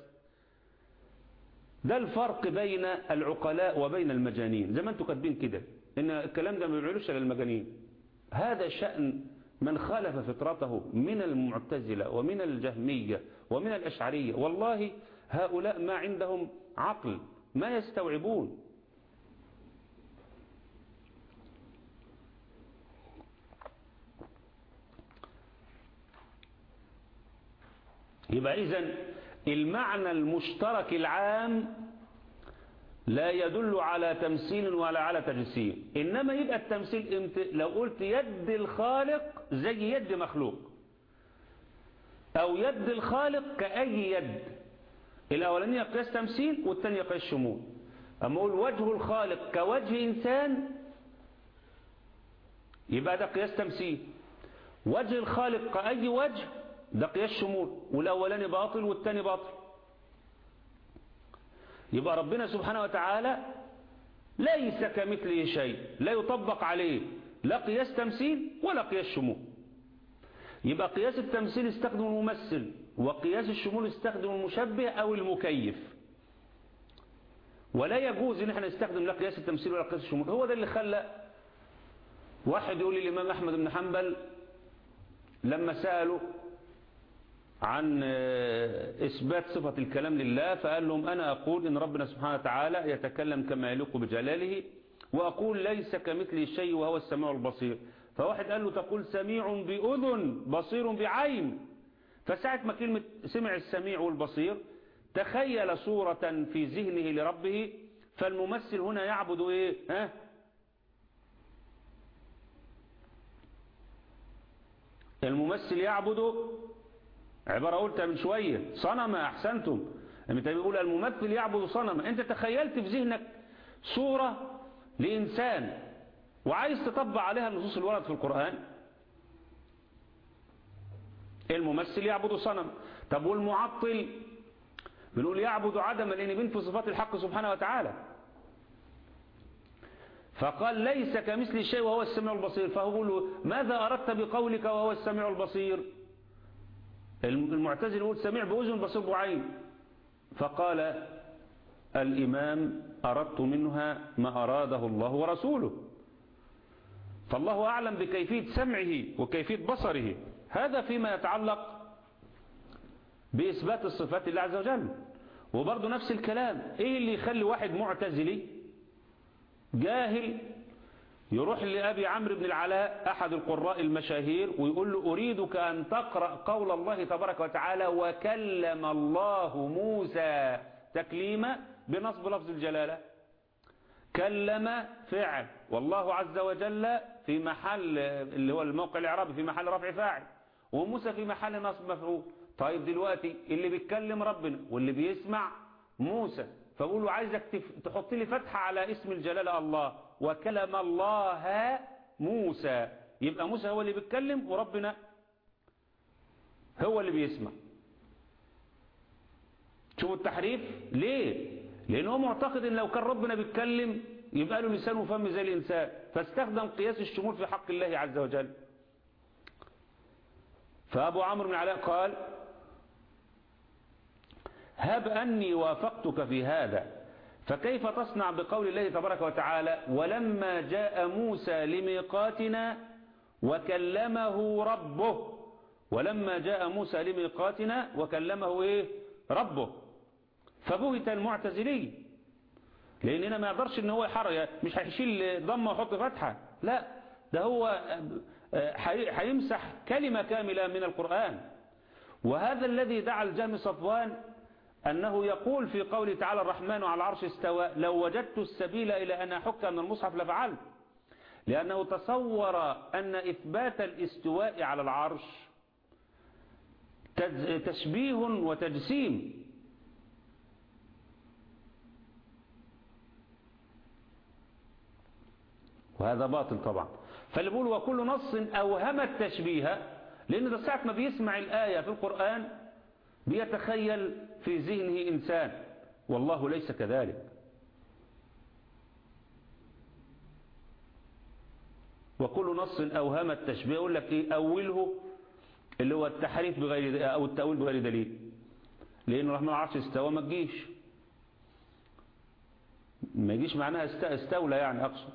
ده الفرق بين العقلاء وبين المجانين زي ما انتم كاتبين كده ان الكلام ده ما بيعملوش للمجانين هذا شأن من خالف فطرته من المعتزلة ومن الجهمية ومن الأشعرية والله هؤلاء ما عندهم عقل ما يستوعبون يبقى إذن المعنى المشترك العام لا يدل على تمثيل ولا على تجسيم إنما يبقى التمثيل امت... لو قلت يد الخالق زي يد مخلوق أو يد الخالق كأي يد الأولانية قياس تمثيل والثانية قياس شمول أما أقول وجه الخالق كوجه إنسان يبقى ده قياس تمثيل وجه الخالق كأي وجه ده قياس شمول والأولاني باطل والثاني باطل يبقى ربنا سبحانه وتعالى ليس كمثله شيء لا يطبق عليه لا قياس تمثيل ولا قياس شمول يبقى قياس التمثيل استخدم الممثل وقياس الشمول استخدم المشبه أو المكيف ولا يجوز ان احنا نستخدم لا قياس التمثيل ولا قياس الشمول هو ده اللي خلى واحد يقول لي الإمام أحمد بن حنبل لما سألوا عن إثبات صفة الكلام لله فقال لهم أنا أقول إن ربنا سبحانه وتعالى يتكلم كما يليق بجلاله وأقول ليس كمثله شيء وهو السميع البصير فواحد قال له تقول سميع بأذن بصير بعين فساعة ما كلمة سمع السميع والبصير تخيل صورة في ذهنه لربه فالممثل هنا يعبد إيه ها الممثل يعبد عبارة قلتها من شوية صنم أحسنتم انت بيقول الممثل يعبد صنم انت تخيلت في ذهنك صورة لإنسان وعايز تطبع عليها النصوص الورد في القرآن الممثل يعبد صنم طب والمعطل بنقول يعبد عدما لأن بينفي صفات الحق سبحانه وتعالى فقال ليس كمثل شيء وهو السميع البصير فهو له ماذا أردت بقولك وهو السميع البصير المعتزل يقول سميع بأذن بصير بعين فقال الإمام أردت منها ما أراده الله ورسوله فالله أعلم بكيفية سمعه وكيفية بصره هذا فيما يتعلق بإثبات الصفات الله عز وجل وبرضه نفس الكلام إيه اللي يخلي واحد معتزلي جاهل يروح لأبي عمرو بن العلاء أحد القراء المشاهير ويقول له أريدك أن تقرأ قول الله تبارك وتعالى وكلم الله موسى تكليما بنصب لفظ الجلالة كلم فعل والله عز وجل في محل اللي هو الموقع الإعرابي في محل رفع فاعل وموسى في محل نصب مفعول طيب دلوقتي اللي بيتكلم ربنا واللي بيسمع موسى فبقول له عايزك تحط لي فتحة على اسم الجلالة الله وكلم الله موسى يبقى موسى هو اللي بيتكلم وربنا هو اللي بيسمع شوفوا التحريف ليه لأنه معتقد ان لو كان ربنا بيتكلم يبقى له لسان وفم زي الإنسان فاستخدم قياس الشمول في حق الله عز وجل فأبو عمرو بن علاء قال هب أني وافقتك في هذا فكيف تصنع بقول الله تبارك وتعالى ولما جاء موسى لميقاتنا وكلمه ربه ولما جاء موسى لميقاتنا وكلمه ايه ربه فبهت المعتزلي لاننا ما يقدرش ان هو يحرر مش هيشيل ضمه ويحط فتحه لا ده هو هيمسح كلمه كامله من القران وهذا الذي دعا الجهم صفوان أنه يقول في قوله تعالى الرحمن على العرش استوى لو وجدت السبيل إلى أن أحك من المصحف لفعلت لأنه تصور أن إثبات الاستواء على العرش تشبيه وتجسيم وهذا باطل طبعا فاللي بيقول وكل نص أوهم التشبيه لأن ده ساعة ما بيسمع الآية في القرآن بيتخيل في ذهنه إنسان والله ليس كذلك وكل نص أوهم التشبيه يقول لك إيه أوله اللي هو التحريف بغير أو التأويل بغير دليل لأن الرحمن العرش استوى ما تجيش ما يجيش معناها استولى يعني أقصد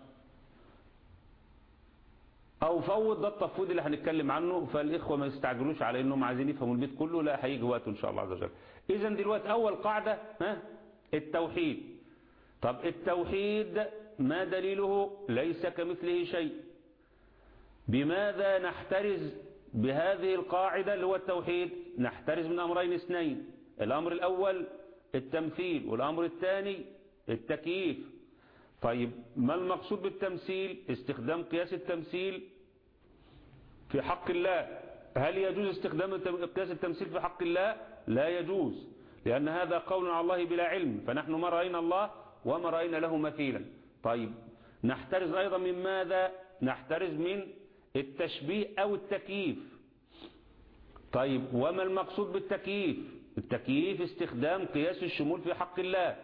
أو فوض ده التفويض اللي هنتكلم عنه فالإخوة ما يستعجلوش على إنهم عايزين يفهموا البيت كله لا هيجي وقته إن شاء الله عز وجل إذا دلوقتي أول قاعدة ها التوحيد طب التوحيد ما دليله ليس كمثله شيء بماذا نحترز بهذه القاعدة اللي هو التوحيد نحترز من أمرين اثنين الأمر الأول التمثيل والأمر الثاني التكييف طيب ما المقصود بالتمثيل استخدام قياس التمثيل في حق الله هل يجوز استخدام قياس التمثيل في حق الله لا يجوز لأن هذا قول على الله بلا علم فنحن ما رأينا الله وما رأينا له مثيلا طيب نحترز أيضا من ماذا نحترز من التشبيه أو التكييف طيب وما المقصود بالتكييف التكييف استخدام قياس الشمول في حق الله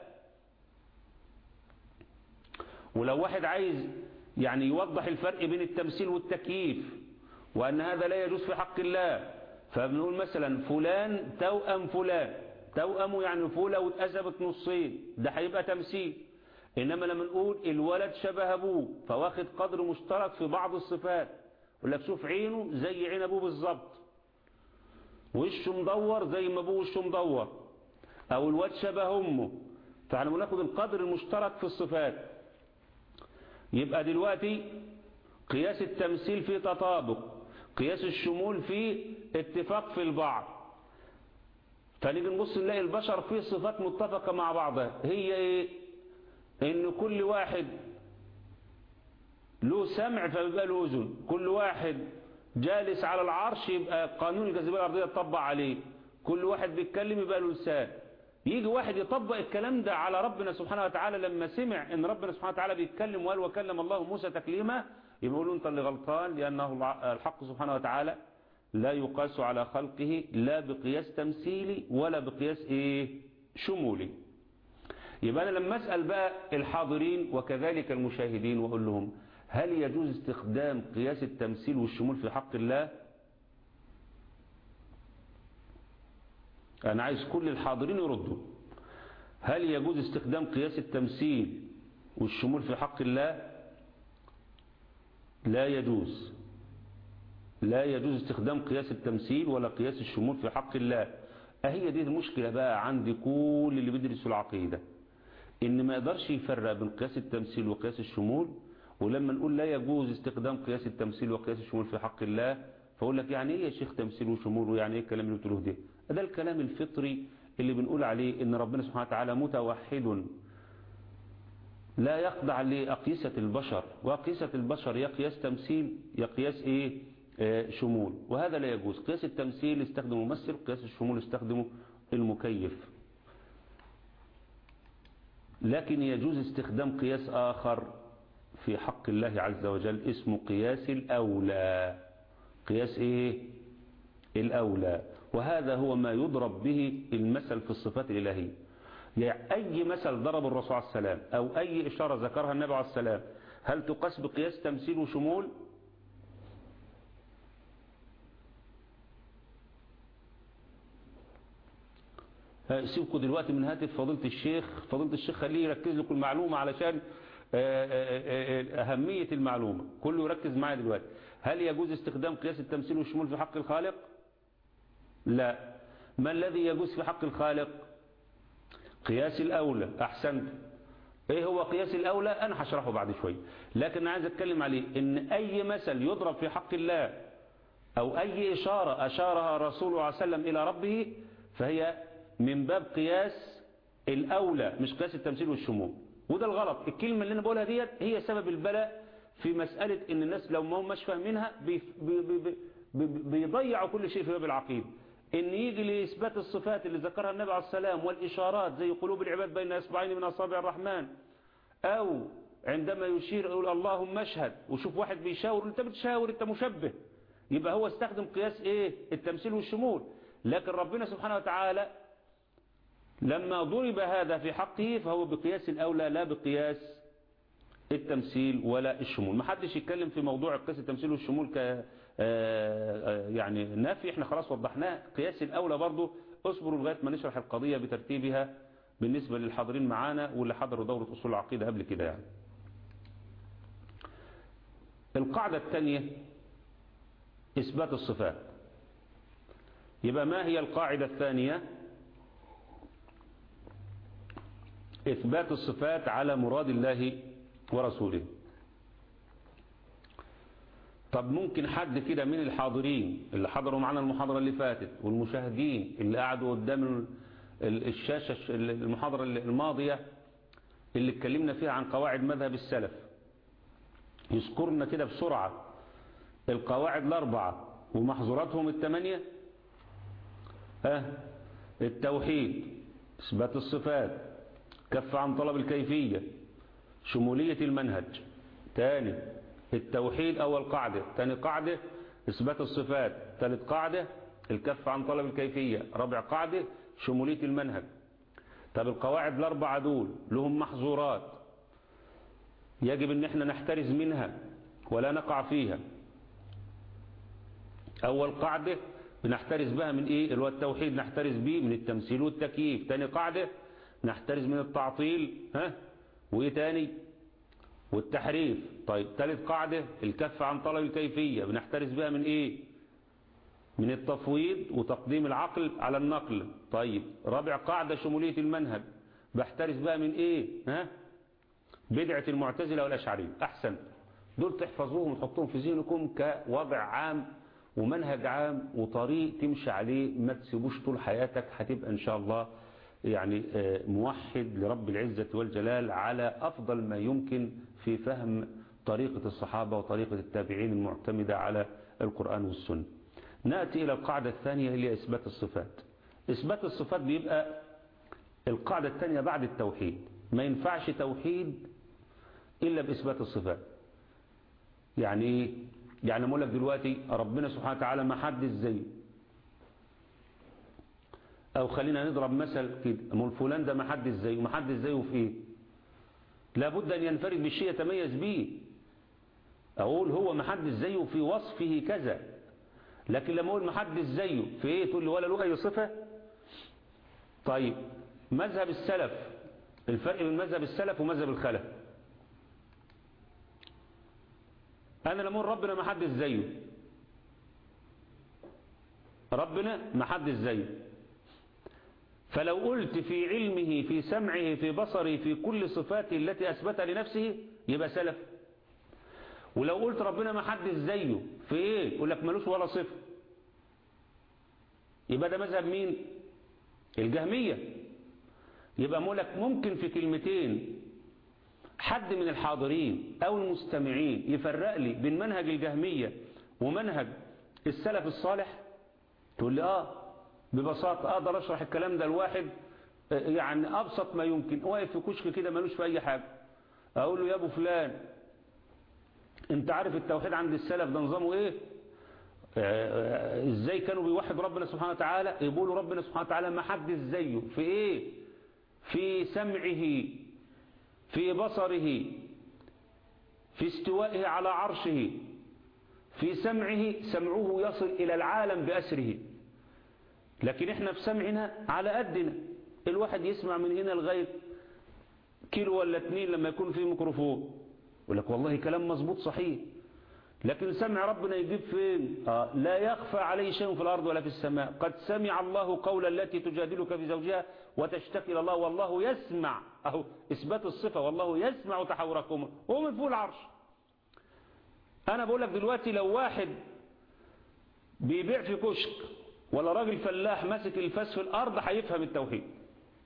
ولو واحد عايز يعني يوضح الفرق بين التمثيل والتكييف وأن هذا لا يجوز في حق الله فبنقول مثلا فلان توأم فلان توأم يعني فولة واتقسمت نصين ده هيبقى تمثيل إنما لما نقول الولد شبه أبوه فواخد قدر مشترك في بعض الصفات يقول لك شوف عينه زي عين أبوه بالظبط وشه مدور زي ما أبوه وشه مدور أو الواد شبه أمه فاحنا بناخد القدر المشترك في الصفات يبقى دلوقتي قياس التمثيل في تطابق قياس الشمول في اتفاق في البعض فنيجي نبص نلاقي البشر فيه صفات متفقة مع بعضها هي ايه ان كل واحد له سمع فبيبقى له اذن كل واحد جالس على العرش يبقى قانون الجاذبيه الارضيه يطبق عليه كل واحد بيتكلم يبقى له لسان يجي واحد يطبق الكلام ده على ربنا سبحانه وتعالى لما سمع ان ربنا سبحانه وتعالى بيتكلم وقال وكلم الله موسى تكليما يبقى يقولوا انت اللي غلطان لانه الحق سبحانه وتعالى لا يقاس على خلقه لا بقياس تمثيلي ولا بقياس ايه شمولي يبقى انا لما اسال بقى الحاضرين وكذلك المشاهدين واقول لهم هل يجوز استخدام قياس التمثيل والشمول في حق الله أنا عايز كل الحاضرين يردوا هل يجوز استخدام قياس التمثيل والشمول في حق الله لا يجوز لا يجوز استخدام قياس التمثيل ولا قياس الشمول في حق الله أهي دي المشكلة بقى عند كل اللي بيدرسوا العقيدة إن ما يقدرش يفرق بين قياس التمثيل وقياس الشمول ولما نقول لا يجوز استخدام قياس التمثيل وقياس الشمول في حق الله فأقول لك يعني ايه يا شيخ تمثيل وشمول ويعني ايه الكلام اللي بتقوله ده ده الكلام الفطري اللي بنقول عليه ان ربنا سبحانه وتعالى متوحد لا يخضع لأقيسة البشر وأقيسة البشر يا قياس تمثيل يا قياس ايه آه شمول وهذا لا يجوز قياس التمثيل يستخدم ممثل قياس الشمول يستخدمه المكيف لكن يجوز استخدام قياس آخر في حق الله عز وجل اسمه قياس الأولى قياس ايه الأولى وهذا هو ما يضرب به المثل في الصفات الإلهية يعني أي مثل ضرب الرسول عليه السلام أو أي إشارة ذكرها النبي عليه السلام هل تقاس بقياس تمثيل وشمول سيبكوا دلوقتي من هاتف فضيلة الشيخ فضيلة الشيخ خليه يركز لكم المعلومة علشان أهمية المعلومة كله يركز معايا دلوقتي هل يجوز استخدام قياس التمثيل والشمول في حق الخالق لا ما الذي يجوز في حق الخالق قياس الأولى أحسنت ايه هو قياس الأولى أنا هشرحه بعد شوي لكن أنا عايز أتكلم عليه إن أي مثل يضرب في حق الله أو أي إشارة أشارها رسول الله عليه وسلم إلى ربه فهي من باب قياس الأولى مش قياس التمثيل والشمول وده الغلط الكلمة اللي أنا بقولها ديت هي سبب البلاء في مسألة ان الناس لو ما هم مش فاهمينها بي بي بي بي بيضيعوا كل شيء في باب العقيدة ان يجي لإثبات الصفات اللي ذكرها النبي عليه السلام والإشارات زي قلوب العباد بين إصبعين من أصابع الرحمن أو عندما يشير يقول اللهم اشهد وشوف واحد بيشاور انت بتشاور انت مشبه يبقى هو استخدم قياس ايه التمثيل والشمول لكن ربنا سبحانه وتعالى لما ضرب هذا في حقه فهو بقياس الأولى لا بقياس التمثيل ولا الشمول ما حدش يتكلم في موضوع قياس التمثيل والشمول ك يعني نافي احنا خلاص وضحناه قياس الأولى برضو اصبروا لغاية ما نشرح القضية بترتيبها بالنسبة للحاضرين معانا واللي حضروا دورة أصول العقيدة قبل كده يعني القاعدة الثانية إثبات الصفات يبقى ما هي القاعدة الثانية إثبات الصفات على مراد الله ورسوله طب ممكن حد كده من الحاضرين اللي حضروا معنا المحاضرة اللي فاتت والمشاهدين اللي قعدوا قدام الشاشة المحاضرة الماضية اللي اتكلمنا فيها عن قواعد مذهب السلف يذكرنا كده بسرعة القواعد الأربعة ومحظوراتهم الثمانية ها التوحيد إثبات الصفات كف عن طلب الكيفية شمولية المنهج تاني التوحيد أول قاعدة تاني قاعدة إثبات الصفات ثالث قاعدة الكف عن طلب الكيفية رابع قاعدة شمولية المنهج طب القواعد الأربعة دول لهم محظورات يجب ان احنا نحترز منها ولا نقع فيها اول قاعدة بنحترز بها من ايه اللي هو التوحيد نحترز به من التمثيل والتكييف تاني قاعدة نحترز من التعطيل ها وايه تاني والتحريف طيب ثالث قاعدة الكف عن طلب الكيفية بنحترز بها من ايه من التفويض وتقديم العقل على النقل طيب رابع قاعدة شمولية المنهج بحترز بها من ايه ها بدعة المعتزلة والأشعرية أحسن دول تحفظوهم وتحطوهم في ذهنكم كوضع عام ومنهج عام وطريق تمشي عليه ما تسيبوش طول حياتك هتبقى إن شاء الله يعني موحد لرب العزة والجلال على أفضل ما يمكن في فهم طريقة الصحابة وطريقة التابعين المعتمدة على القرآن والسنة نأتي إلى القاعدة الثانية اللي إثبات الصفات إثبات الصفات بيبقى القاعدة الثانية بعد التوحيد ما ينفعش توحيد إلا بإثبات الصفات يعني إيه؟ يعني أقول لك دلوقتي ربنا سبحانه وتعالى ما حدش زيه أو خلينا نضرب مثل كده أمال فلان ده ما حدش زيه ما حدش زيه في إيه لابد أن ينفرد بالشيء يتميز به أقول هو ما حدش زيه في وصفه كذا لكن لما أقول ما حدش زيه في إيه تقول لي ولا له أي صفة طيب مذهب السلف الفرق بين مذهب السلف ومذهب الخلف أنا لما أقول ربنا ما حدش زيه ربنا ما حدش زيه فلو قلت في علمه في سمعه في بصره في كل صفاته التي أثبتها لنفسه يبقى سلف ولو قلت ربنا ما حدش زيه في ايه يقول لك ملوش ولا صفة يبقى ده مذهب مين الجهمية يبقى مولك ممكن في كلمتين حد من الحاضرين أو المستمعين يفرق لي بين منهج الجهمية ومنهج السلف الصالح تقول لي آه ببساطة أقدر أشرح الكلام ده الواحد يعني أبسط ما يمكن واقف في كشك كده ملوش في أي حاجة أقول له يا أبو فلان أنت عارف التوحيد عند السلف ده نظامه إيه ازاي كانوا بيوحدوا ربنا سبحانه وتعالى يقولوا ربنا سبحانه وتعالى ما حد زيه في ايه في سمعه في بصره في استوائه على عرشه في سمعه سمعه يصل إلى العالم بأسره لكن احنا في سمعنا على قدنا الواحد يسمع من هنا لغاية كيلو ولا اتنين لما يكون في ميكروفون يقول لك والله كلام مظبوط صحيح لكن سمع ربنا يجيب فين آه لا يخفى عليه شيء في الأرض ولا في السماء قد سمع الله قول التي تجادلك في زوجها وتشتكي إلى الله والله يسمع أهو إثبات الصفة والله يسمع تحوركم هو من فوق العرش أنا بقول لك دلوقتي لو واحد بيبيع في كشك ولا راجل فلاح ماسك الفاس في الأرض هيفهم التوحيد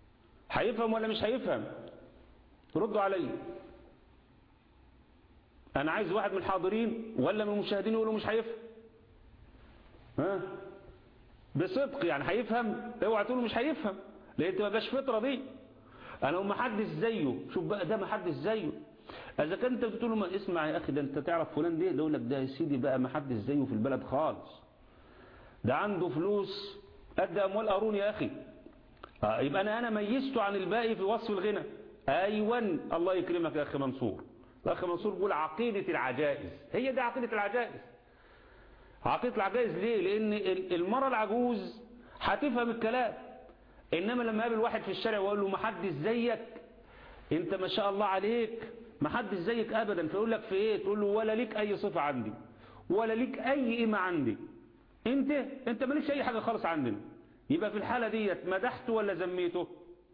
هيفهم ولا مش هيفهم ردوا علي انا عايز واحد من الحاضرين ولا من المشاهدين يقولوا مش هيفهم ها بصدق يعني هيفهم اوعى تقولوا مش هيفهم لان انت ما بقاش فطره دي انا ما حدش زيه شوف بقى ده ما حدش زيه اذا كان انت بتقول له ما اسمع يا اخي ده انت تعرف فلان ده يقول لك ده يا سيدي بقى ما حدش زيه في البلد خالص ده عنده فلوس قد اموال قارون يا اخي آه يبقى انا انا ميزته عن الباقي في وصف الغنى ايوه الله يكرمك يا اخي منصور الاخ منصور بيقول عقيده العجائز هي دي عقيده العجائز عقيده العجائز ليه لان المراه العجوز هتفهم الكلام انما لما يقابل واحد في الشارع ويقول له ما حدش زيك انت ما شاء الله عليك ما حدش زيك ابدا فيقول لك في ايه تقول له ولا ليك اي صفه عندي ولا ليك اي قيمه عندي انت انت مالكش اي حاجه خالص عندنا يبقى في الحاله ديت مدحته ولا ذميته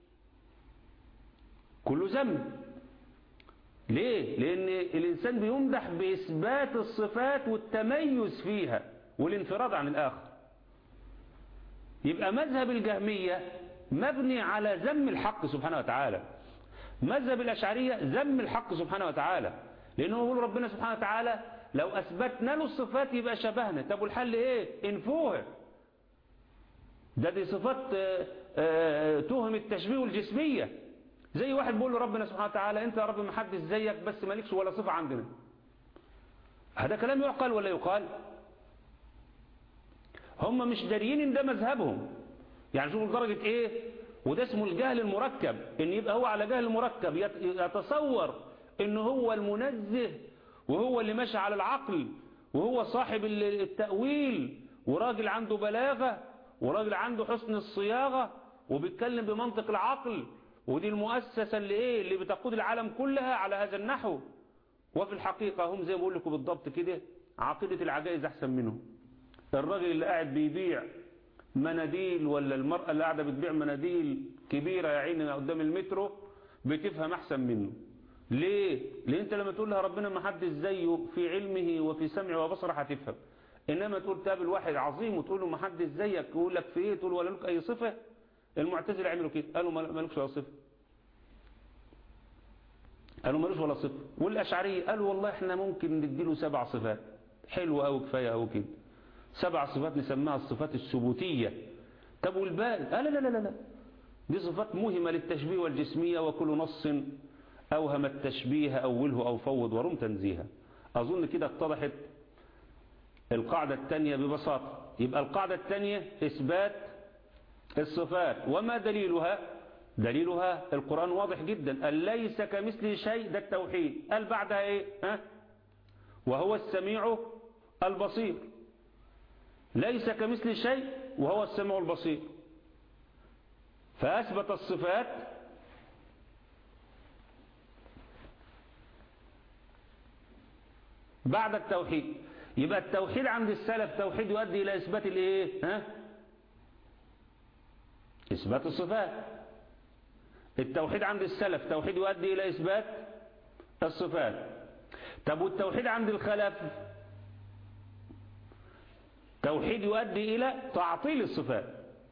كله ذم ليه لان الانسان بيمدح باثبات الصفات والتميز فيها والانفراد عن الاخر يبقى مذهب الجهميه مبني على ذم الحق سبحانه وتعالى مذهب الاشعريه ذم الحق سبحانه وتعالى لانه يقول ربنا سبحانه وتعالى لو اثبتنا له الصفات يبقى شبهنا طب والحل ايه انفوها ده دي صفات تهم التشبيه والجسميه زي واحد بيقول لربنا سبحانه وتعالى انت يا رب ما حدش زيك بس مالكش ولا صفه عندنا هذا كلام يعقل ولا يقال هم مش داريين ان ده مذهبهم يعني شوفوا لدرجه ايه وده اسمه الجهل المركب ان يبقى هو على جهل مركب يتصور ان هو المنزه وهو اللي ماشي على العقل وهو صاحب التأويل وراجل عنده بلاغة وراجل عنده حسن الصياغة وبيتكلم بمنطق العقل ودي المؤسسة اللي ايه اللي بتقود العالم كلها على هذا النحو وفي الحقيقة هم زي ما بقول لكم بالضبط كده عقيدة العجائز احسن منهم الراجل اللي قاعد بيبيع مناديل ولا المرأة اللي قاعدة بتبيع مناديل كبيرة يا عيني قدام المترو بتفهم احسن منه ليه ليه انت لما تقول لها ربنا ما حدش زيه في علمه وفي سمعه وبصره هتفهم انما تقول تقابل واحد عظيم وتقول له ما حدش زيك يقول لك في ايه تقول ولا لك اي صفه المعتزله عملوا كده قالوا مالكش ولا صفه قالوا مالوش ولا صفه والاشعريه قالوا والله احنا ممكن نديله سبع صفات حلوه قوي كفايه قوي كده سبع صفات نسميها الصفات الثبوتيه طب والباقي قال لا لا لا لا دي صفات مهمه للتشبيه والجسميه وكل نص أوهم التشبيه أوله أو فوض ورم تنزيها أظن كده اتضحت القاعدة الثانية ببساطة يبقى القاعدة الثانية إثبات الصفات وما دليلها دليلها القرآن واضح جدا أن ليس كمثله شيء ده التوحيد قال بعدها إيه ها؟ وهو السميع البصير ليس كمثل شيء وهو السميع البصير فأثبت الصفات بعد التوحيد يبقى التوحيد عند السلف توحيد يؤدي إلى إثبات الإيه ها إثبات الصفات التوحيد عند السلف توحيد يؤدي إلى إثبات الصفات طب والتوحيد عند الخلف توحيد يؤدي إلى تعطيل الصفات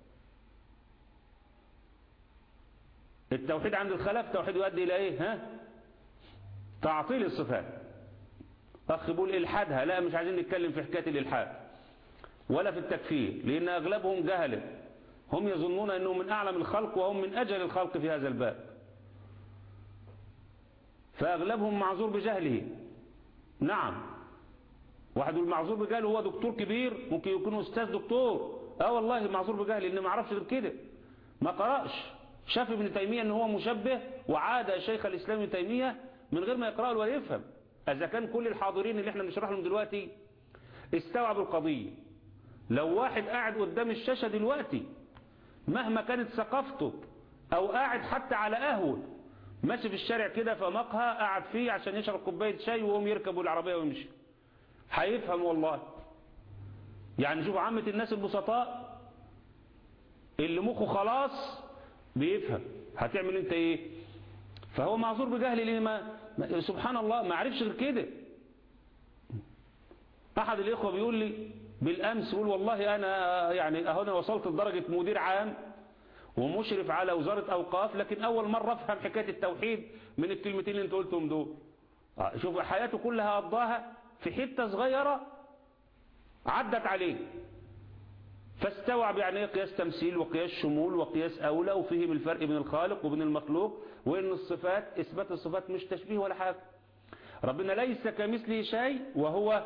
التوحيد عند الخلف توحيد يؤدي إلى إيه ها تعطيل الصفات أخ بيقول إلحادها لا مش عايزين نتكلم في حكاية الإلحاد ولا في التكفير لأن أغلبهم جهلة هم يظنون أنهم من أعلم الخلق وهم من أجل الخلق في هذا الباب فأغلبهم معذور بجهله نعم واحد يقول معذور بجهله هو دكتور كبير ممكن يكون أستاذ دكتور اه والله معذور بجهله لأنه ما عرفش غير كده ما قرأش شاف ابن تيمية أنه هو مشبه وعاد شيخ الإسلام ابن تيمية من غير ما يقرأه ولا يفهم إذا كان كل الحاضرين اللي احنا بنشرح لهم دلوقتي استوعبوا القضية لو واحد قاعد قدام الشاشة دلوقتي مهما كانت ثقافته او قاعد حتى على قهوه ماشي في الشارع كده في مقهى قاعد فيه عشان يشرب كوبايه شاي ويقوم يركب العربيه ويمشي هيفهم والله يعني شوف عامه الناس البسطاء اللي مخه خلاص بيفهم هتعمل انت ايه فهو معذور بجهل ليه ما سبحان الله ما عرفش غير كده احد الاخوه بيقول لي بالامس يقول والله انا يعني اهو انا وصلت لدرجه مدير عام ومشرف على وزاره اوقاف لكن اول مره افهم حكايه التوحيد من الكلمتين اللي انت قلتهم دول شوف حياته كلها قضاها في حتة صغيرة عدت عليه فاستوعب يعني ايه قياس تمثيل وقياس شمول وقياس أولى وفهم الفرق بين الخالق وبين المخلوق وإن الصفات إثبات الصفات مش تشبيه ولا حاجة ربنا ليس كمثله شيء وهو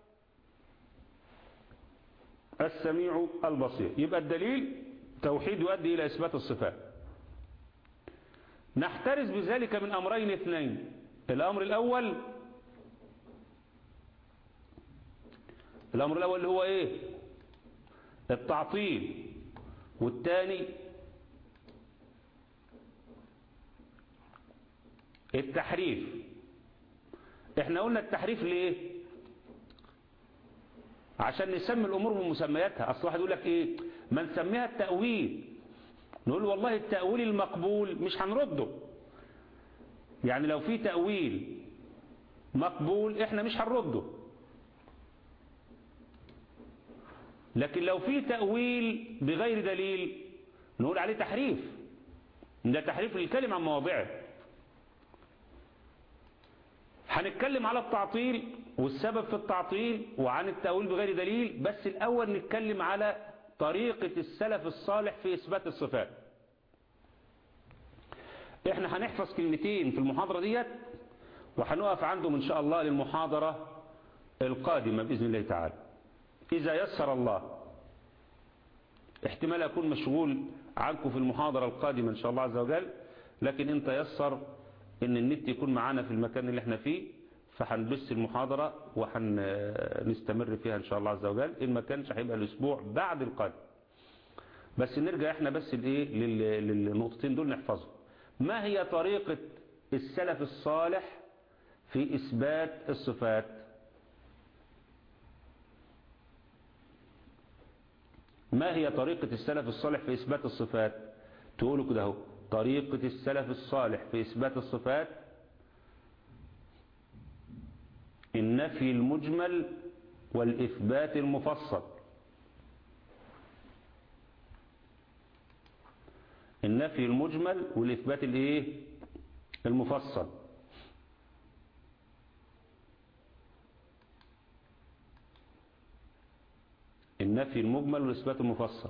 السميع البصير يبقى الدليل توحيد يؤدي إلى إثبات الصفات نحترز بذلك من أمرين اثنين الأمر الأول الأمر الأول اللي هو إيه التعطيل والثاني التحريف احنا قلنا التحريف ليه عشان نسمي الأمور بمسمياتها أصل واحد يقول لك إيه ما نسميها التأويل نقول والله التأويل المقبول مش هنرده يعني لو في تأويل مقبول احنا مش هنرده لكن لو في تأويل بغير دليل نقول عليه تحريف ده تحريف للكلمة عن مواضعه هنتكلم على التعطيل والسبب في التعطيل وعن التأويل بغير دليل بس الأول نتكلم على طريقة السلف الصالح في إثبات الصفات احنا هنحفظ كلمتين في المحاضرة ديت وهنقف عندهم إن شاء الله للمحاضرة القادمة بإذن الله تعالى إذا يسر الله احتمال أكون مشغول عنكم في المحاضرة القادمة إن شاء الله عز وجل لكن انت يسر ان النت يكون معانا في المكان اللي احنا فيه فهنبث المحاضرة وهنستمر فيها ان شاء الله عز وجل ان ما كانش هيبقى الاسبوع بعد القادم بس نرجع احنا بس لايه للنقطتين دول نحفظهم ما هي طريقة السلف الصالح في اثبات الصفات ما هي طريقة السلف الصالح في اثبات الصفات تقولوا كده اهو طريقة السلف الصالح في إثبات الصفات النفي المجمل والإثبات المفصل النفي المجمل والإثبات الايه المفصل النفي المجمل والإثبات المفصل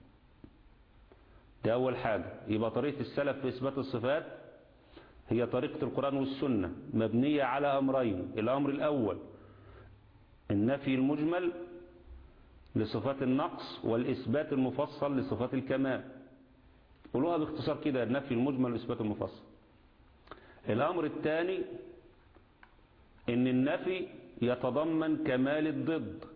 ده أول حاجة يبقى طريقة السلف في إثبات الصفات هي طريقة القرآن والسنة مبنية على أمرين الأمر الأول النفي المجمل لصفات النقص والإثبات المفصل لصفات الكمال قولوها باختصار كده النفي المجمل والإثبات المفصل الأمر الثاني إن النفي يتضمن كمال الضد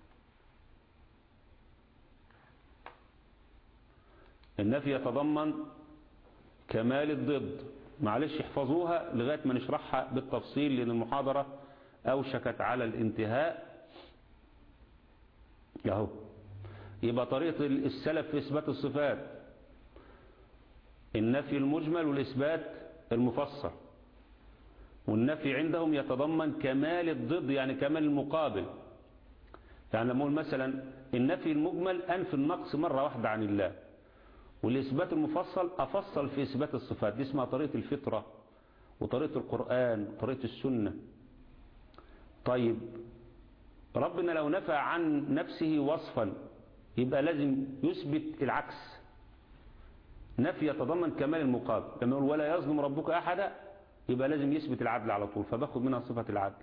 النفي يتضمن كمال الضد معلش احفظوها لغاية ما نشرحها بالتفصيل لأن المحاضرة أوشكت على الانتهاء يهو يبقى طريقة السلف في إثبات الصفات النفي المجمل والإثبات المفصل والنفي عندهم يتضمن كمال الضد يعني كمال المقابل يعني لما نقول مثلا النفي المجمل أنفي النقص مرة واحدة عن الله والإثبات المفصل أفصل في إثبات الصفات دي اسمها طريقة الفطرة وطريقة القرآن وطريقة السنة طيب ربنا لو نفى عن نفسه وصفا يبقى لازم يثبت العكس نفي يتضمن كمال المقابل لما يقول ولا يظلم ربك أحدا يبقى لازم يثبت العدل على طول فباخد منها صفة العدل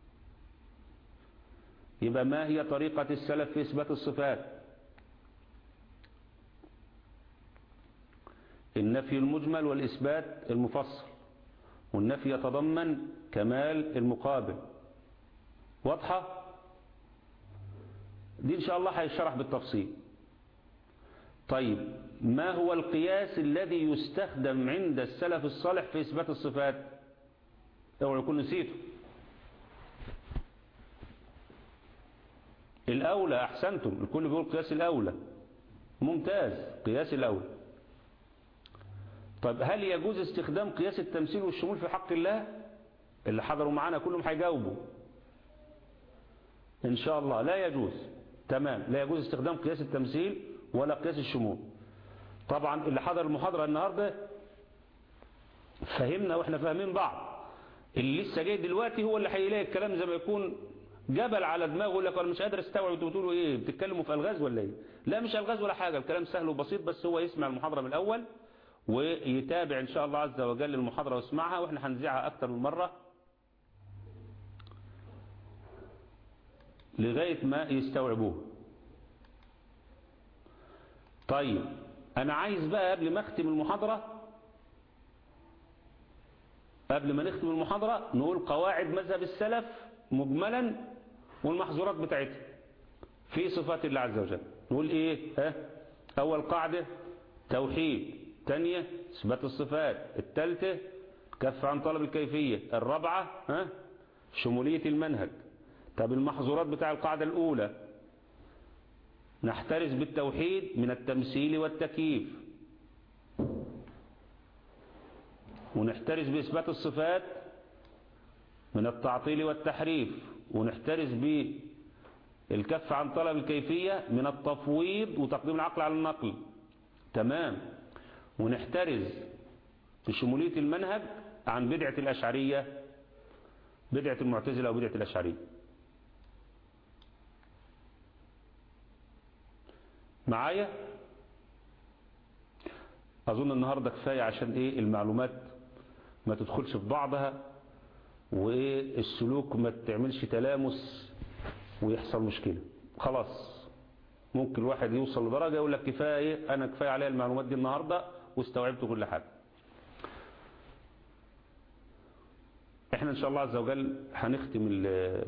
يبقى ما هي طريقة السلف في إثبات الصفات النفي المجمل والإثبات المفصل والنفي يتضمن كمال المقابل واضحة دي إن شاء الله هيشرح بالتفصيل طيب ما هو القياس الذي يستخدم عند السلف الصالح في إثبات الصفات اوعى يكون نسيته الأولى أحسنتم الكل بيقول قياس الأولى ممتاز قياس الأولى طيب هل يجوز استخدام قياس التمثيل والشمول في حق الله اللي حضروا معانا كلهم هيجاوبوا إن شاء الله لا يجوز تمام لا يجوز استخدام قياس التمثيل ولا قياس الشمول طبعا اللي حضر المحاضرة النهاردة فهمنا واحنا فاهمين بعض اللي لسه جاي دلوقتي هو اللي هيلاقي الكلام زي ما يكون جبل على دماغه يقول لك انا مش قادر استوعب انتوا بتقولوا ايه بتتكلموا في الغاز ولا ايه لا مش الغاز ولا حاجه الكلام سهل وبسيط بس هو يسمع المحاضره من الاول ويتابع ان شاء الله عز وجل المحاضره ويسمعها واحنا هنذيعها اكتر من مره لغايه ما يستوعبوه طيب انا عايز بقى قبل ما اختم المحاضره قبل ما نختم المحاضره نقول قواعد مذهب السلف مجملا والمحظورات بتاعتها في صفات الله عز وجل نقول ايه ها اول قاعدة توحيد ثانية اثبات الصفات الثالثة كف عن طلب الكيفية الرابعة ها شمولية المنهج طب المحظورات بتاع القاعدة الاولى نحترز بالتوحيد من التمثيل والتكييف ونحترز بإثبات الصفات من التعطيل والتحريف ونحترز بالكف عن طلب الكيفية من التفويض وتقديم العقل على النقل تمام ونحترز بشمولية المنهج عن بدعة الأشعرية بدعة المعتزلة وبدعة الأشعرية معايا أظن النهاردة كفاية عشان إيه المعلومات ما تدخلش في بعضها والسلوك ما تعملش تلامس ويحصل مشكلة خلاص ممكن الواحد يوصل لدرجة يقول لك كفاية أنا كفاية عليها المعلومات دي النهاردة واستوعبت كل حاجة احنا ان شاء الله عز وجل هنختم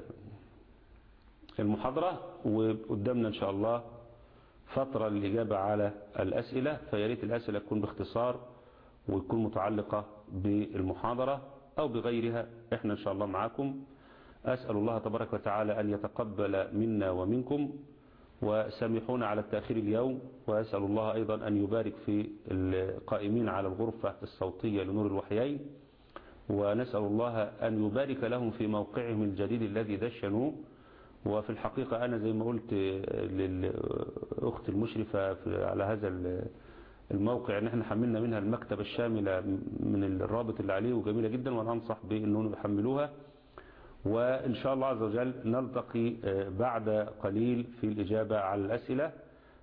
المحاضرة وقدامنا ان شاء الله فترة للإجابة على الأسئلة فياريت الأسئلة تكون باختصار وتكون متعلقة بالمحاضرة أو بغيرها احنا إن شاء الله معاكم أسأل الله تبارك وتعالى أن يتقبل منا ومنكم وسامحونا على التأخير اليوم وأسأل الله أيضا أن يبارك في القائمين على الغرفة الصوتية لنور الوحيين ونسأل الله أن يبارك لهم في موقعهم الجديد الذي دشنوه وفي الحقيقة أنا زي ما قلت للأخت المشرفة على هذا الموقع ان احنا حملنا منها المكتبة الشاملة من الرابط اللي عليه وجميلة جدا وانا انصح بانهم يحملوها وان شاء الله عز وجل نلتقي بعد قليل في الاجابة على الاسئلة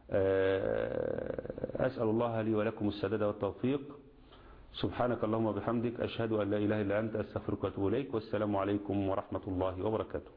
اسأل الله لي ولكم السداد والتوفيق سبحانك اللهم وبحمدك اشهد ان لا اله الا انت استغفرك واتوب اليك والسلام عليكم ورحمة الله وبركاته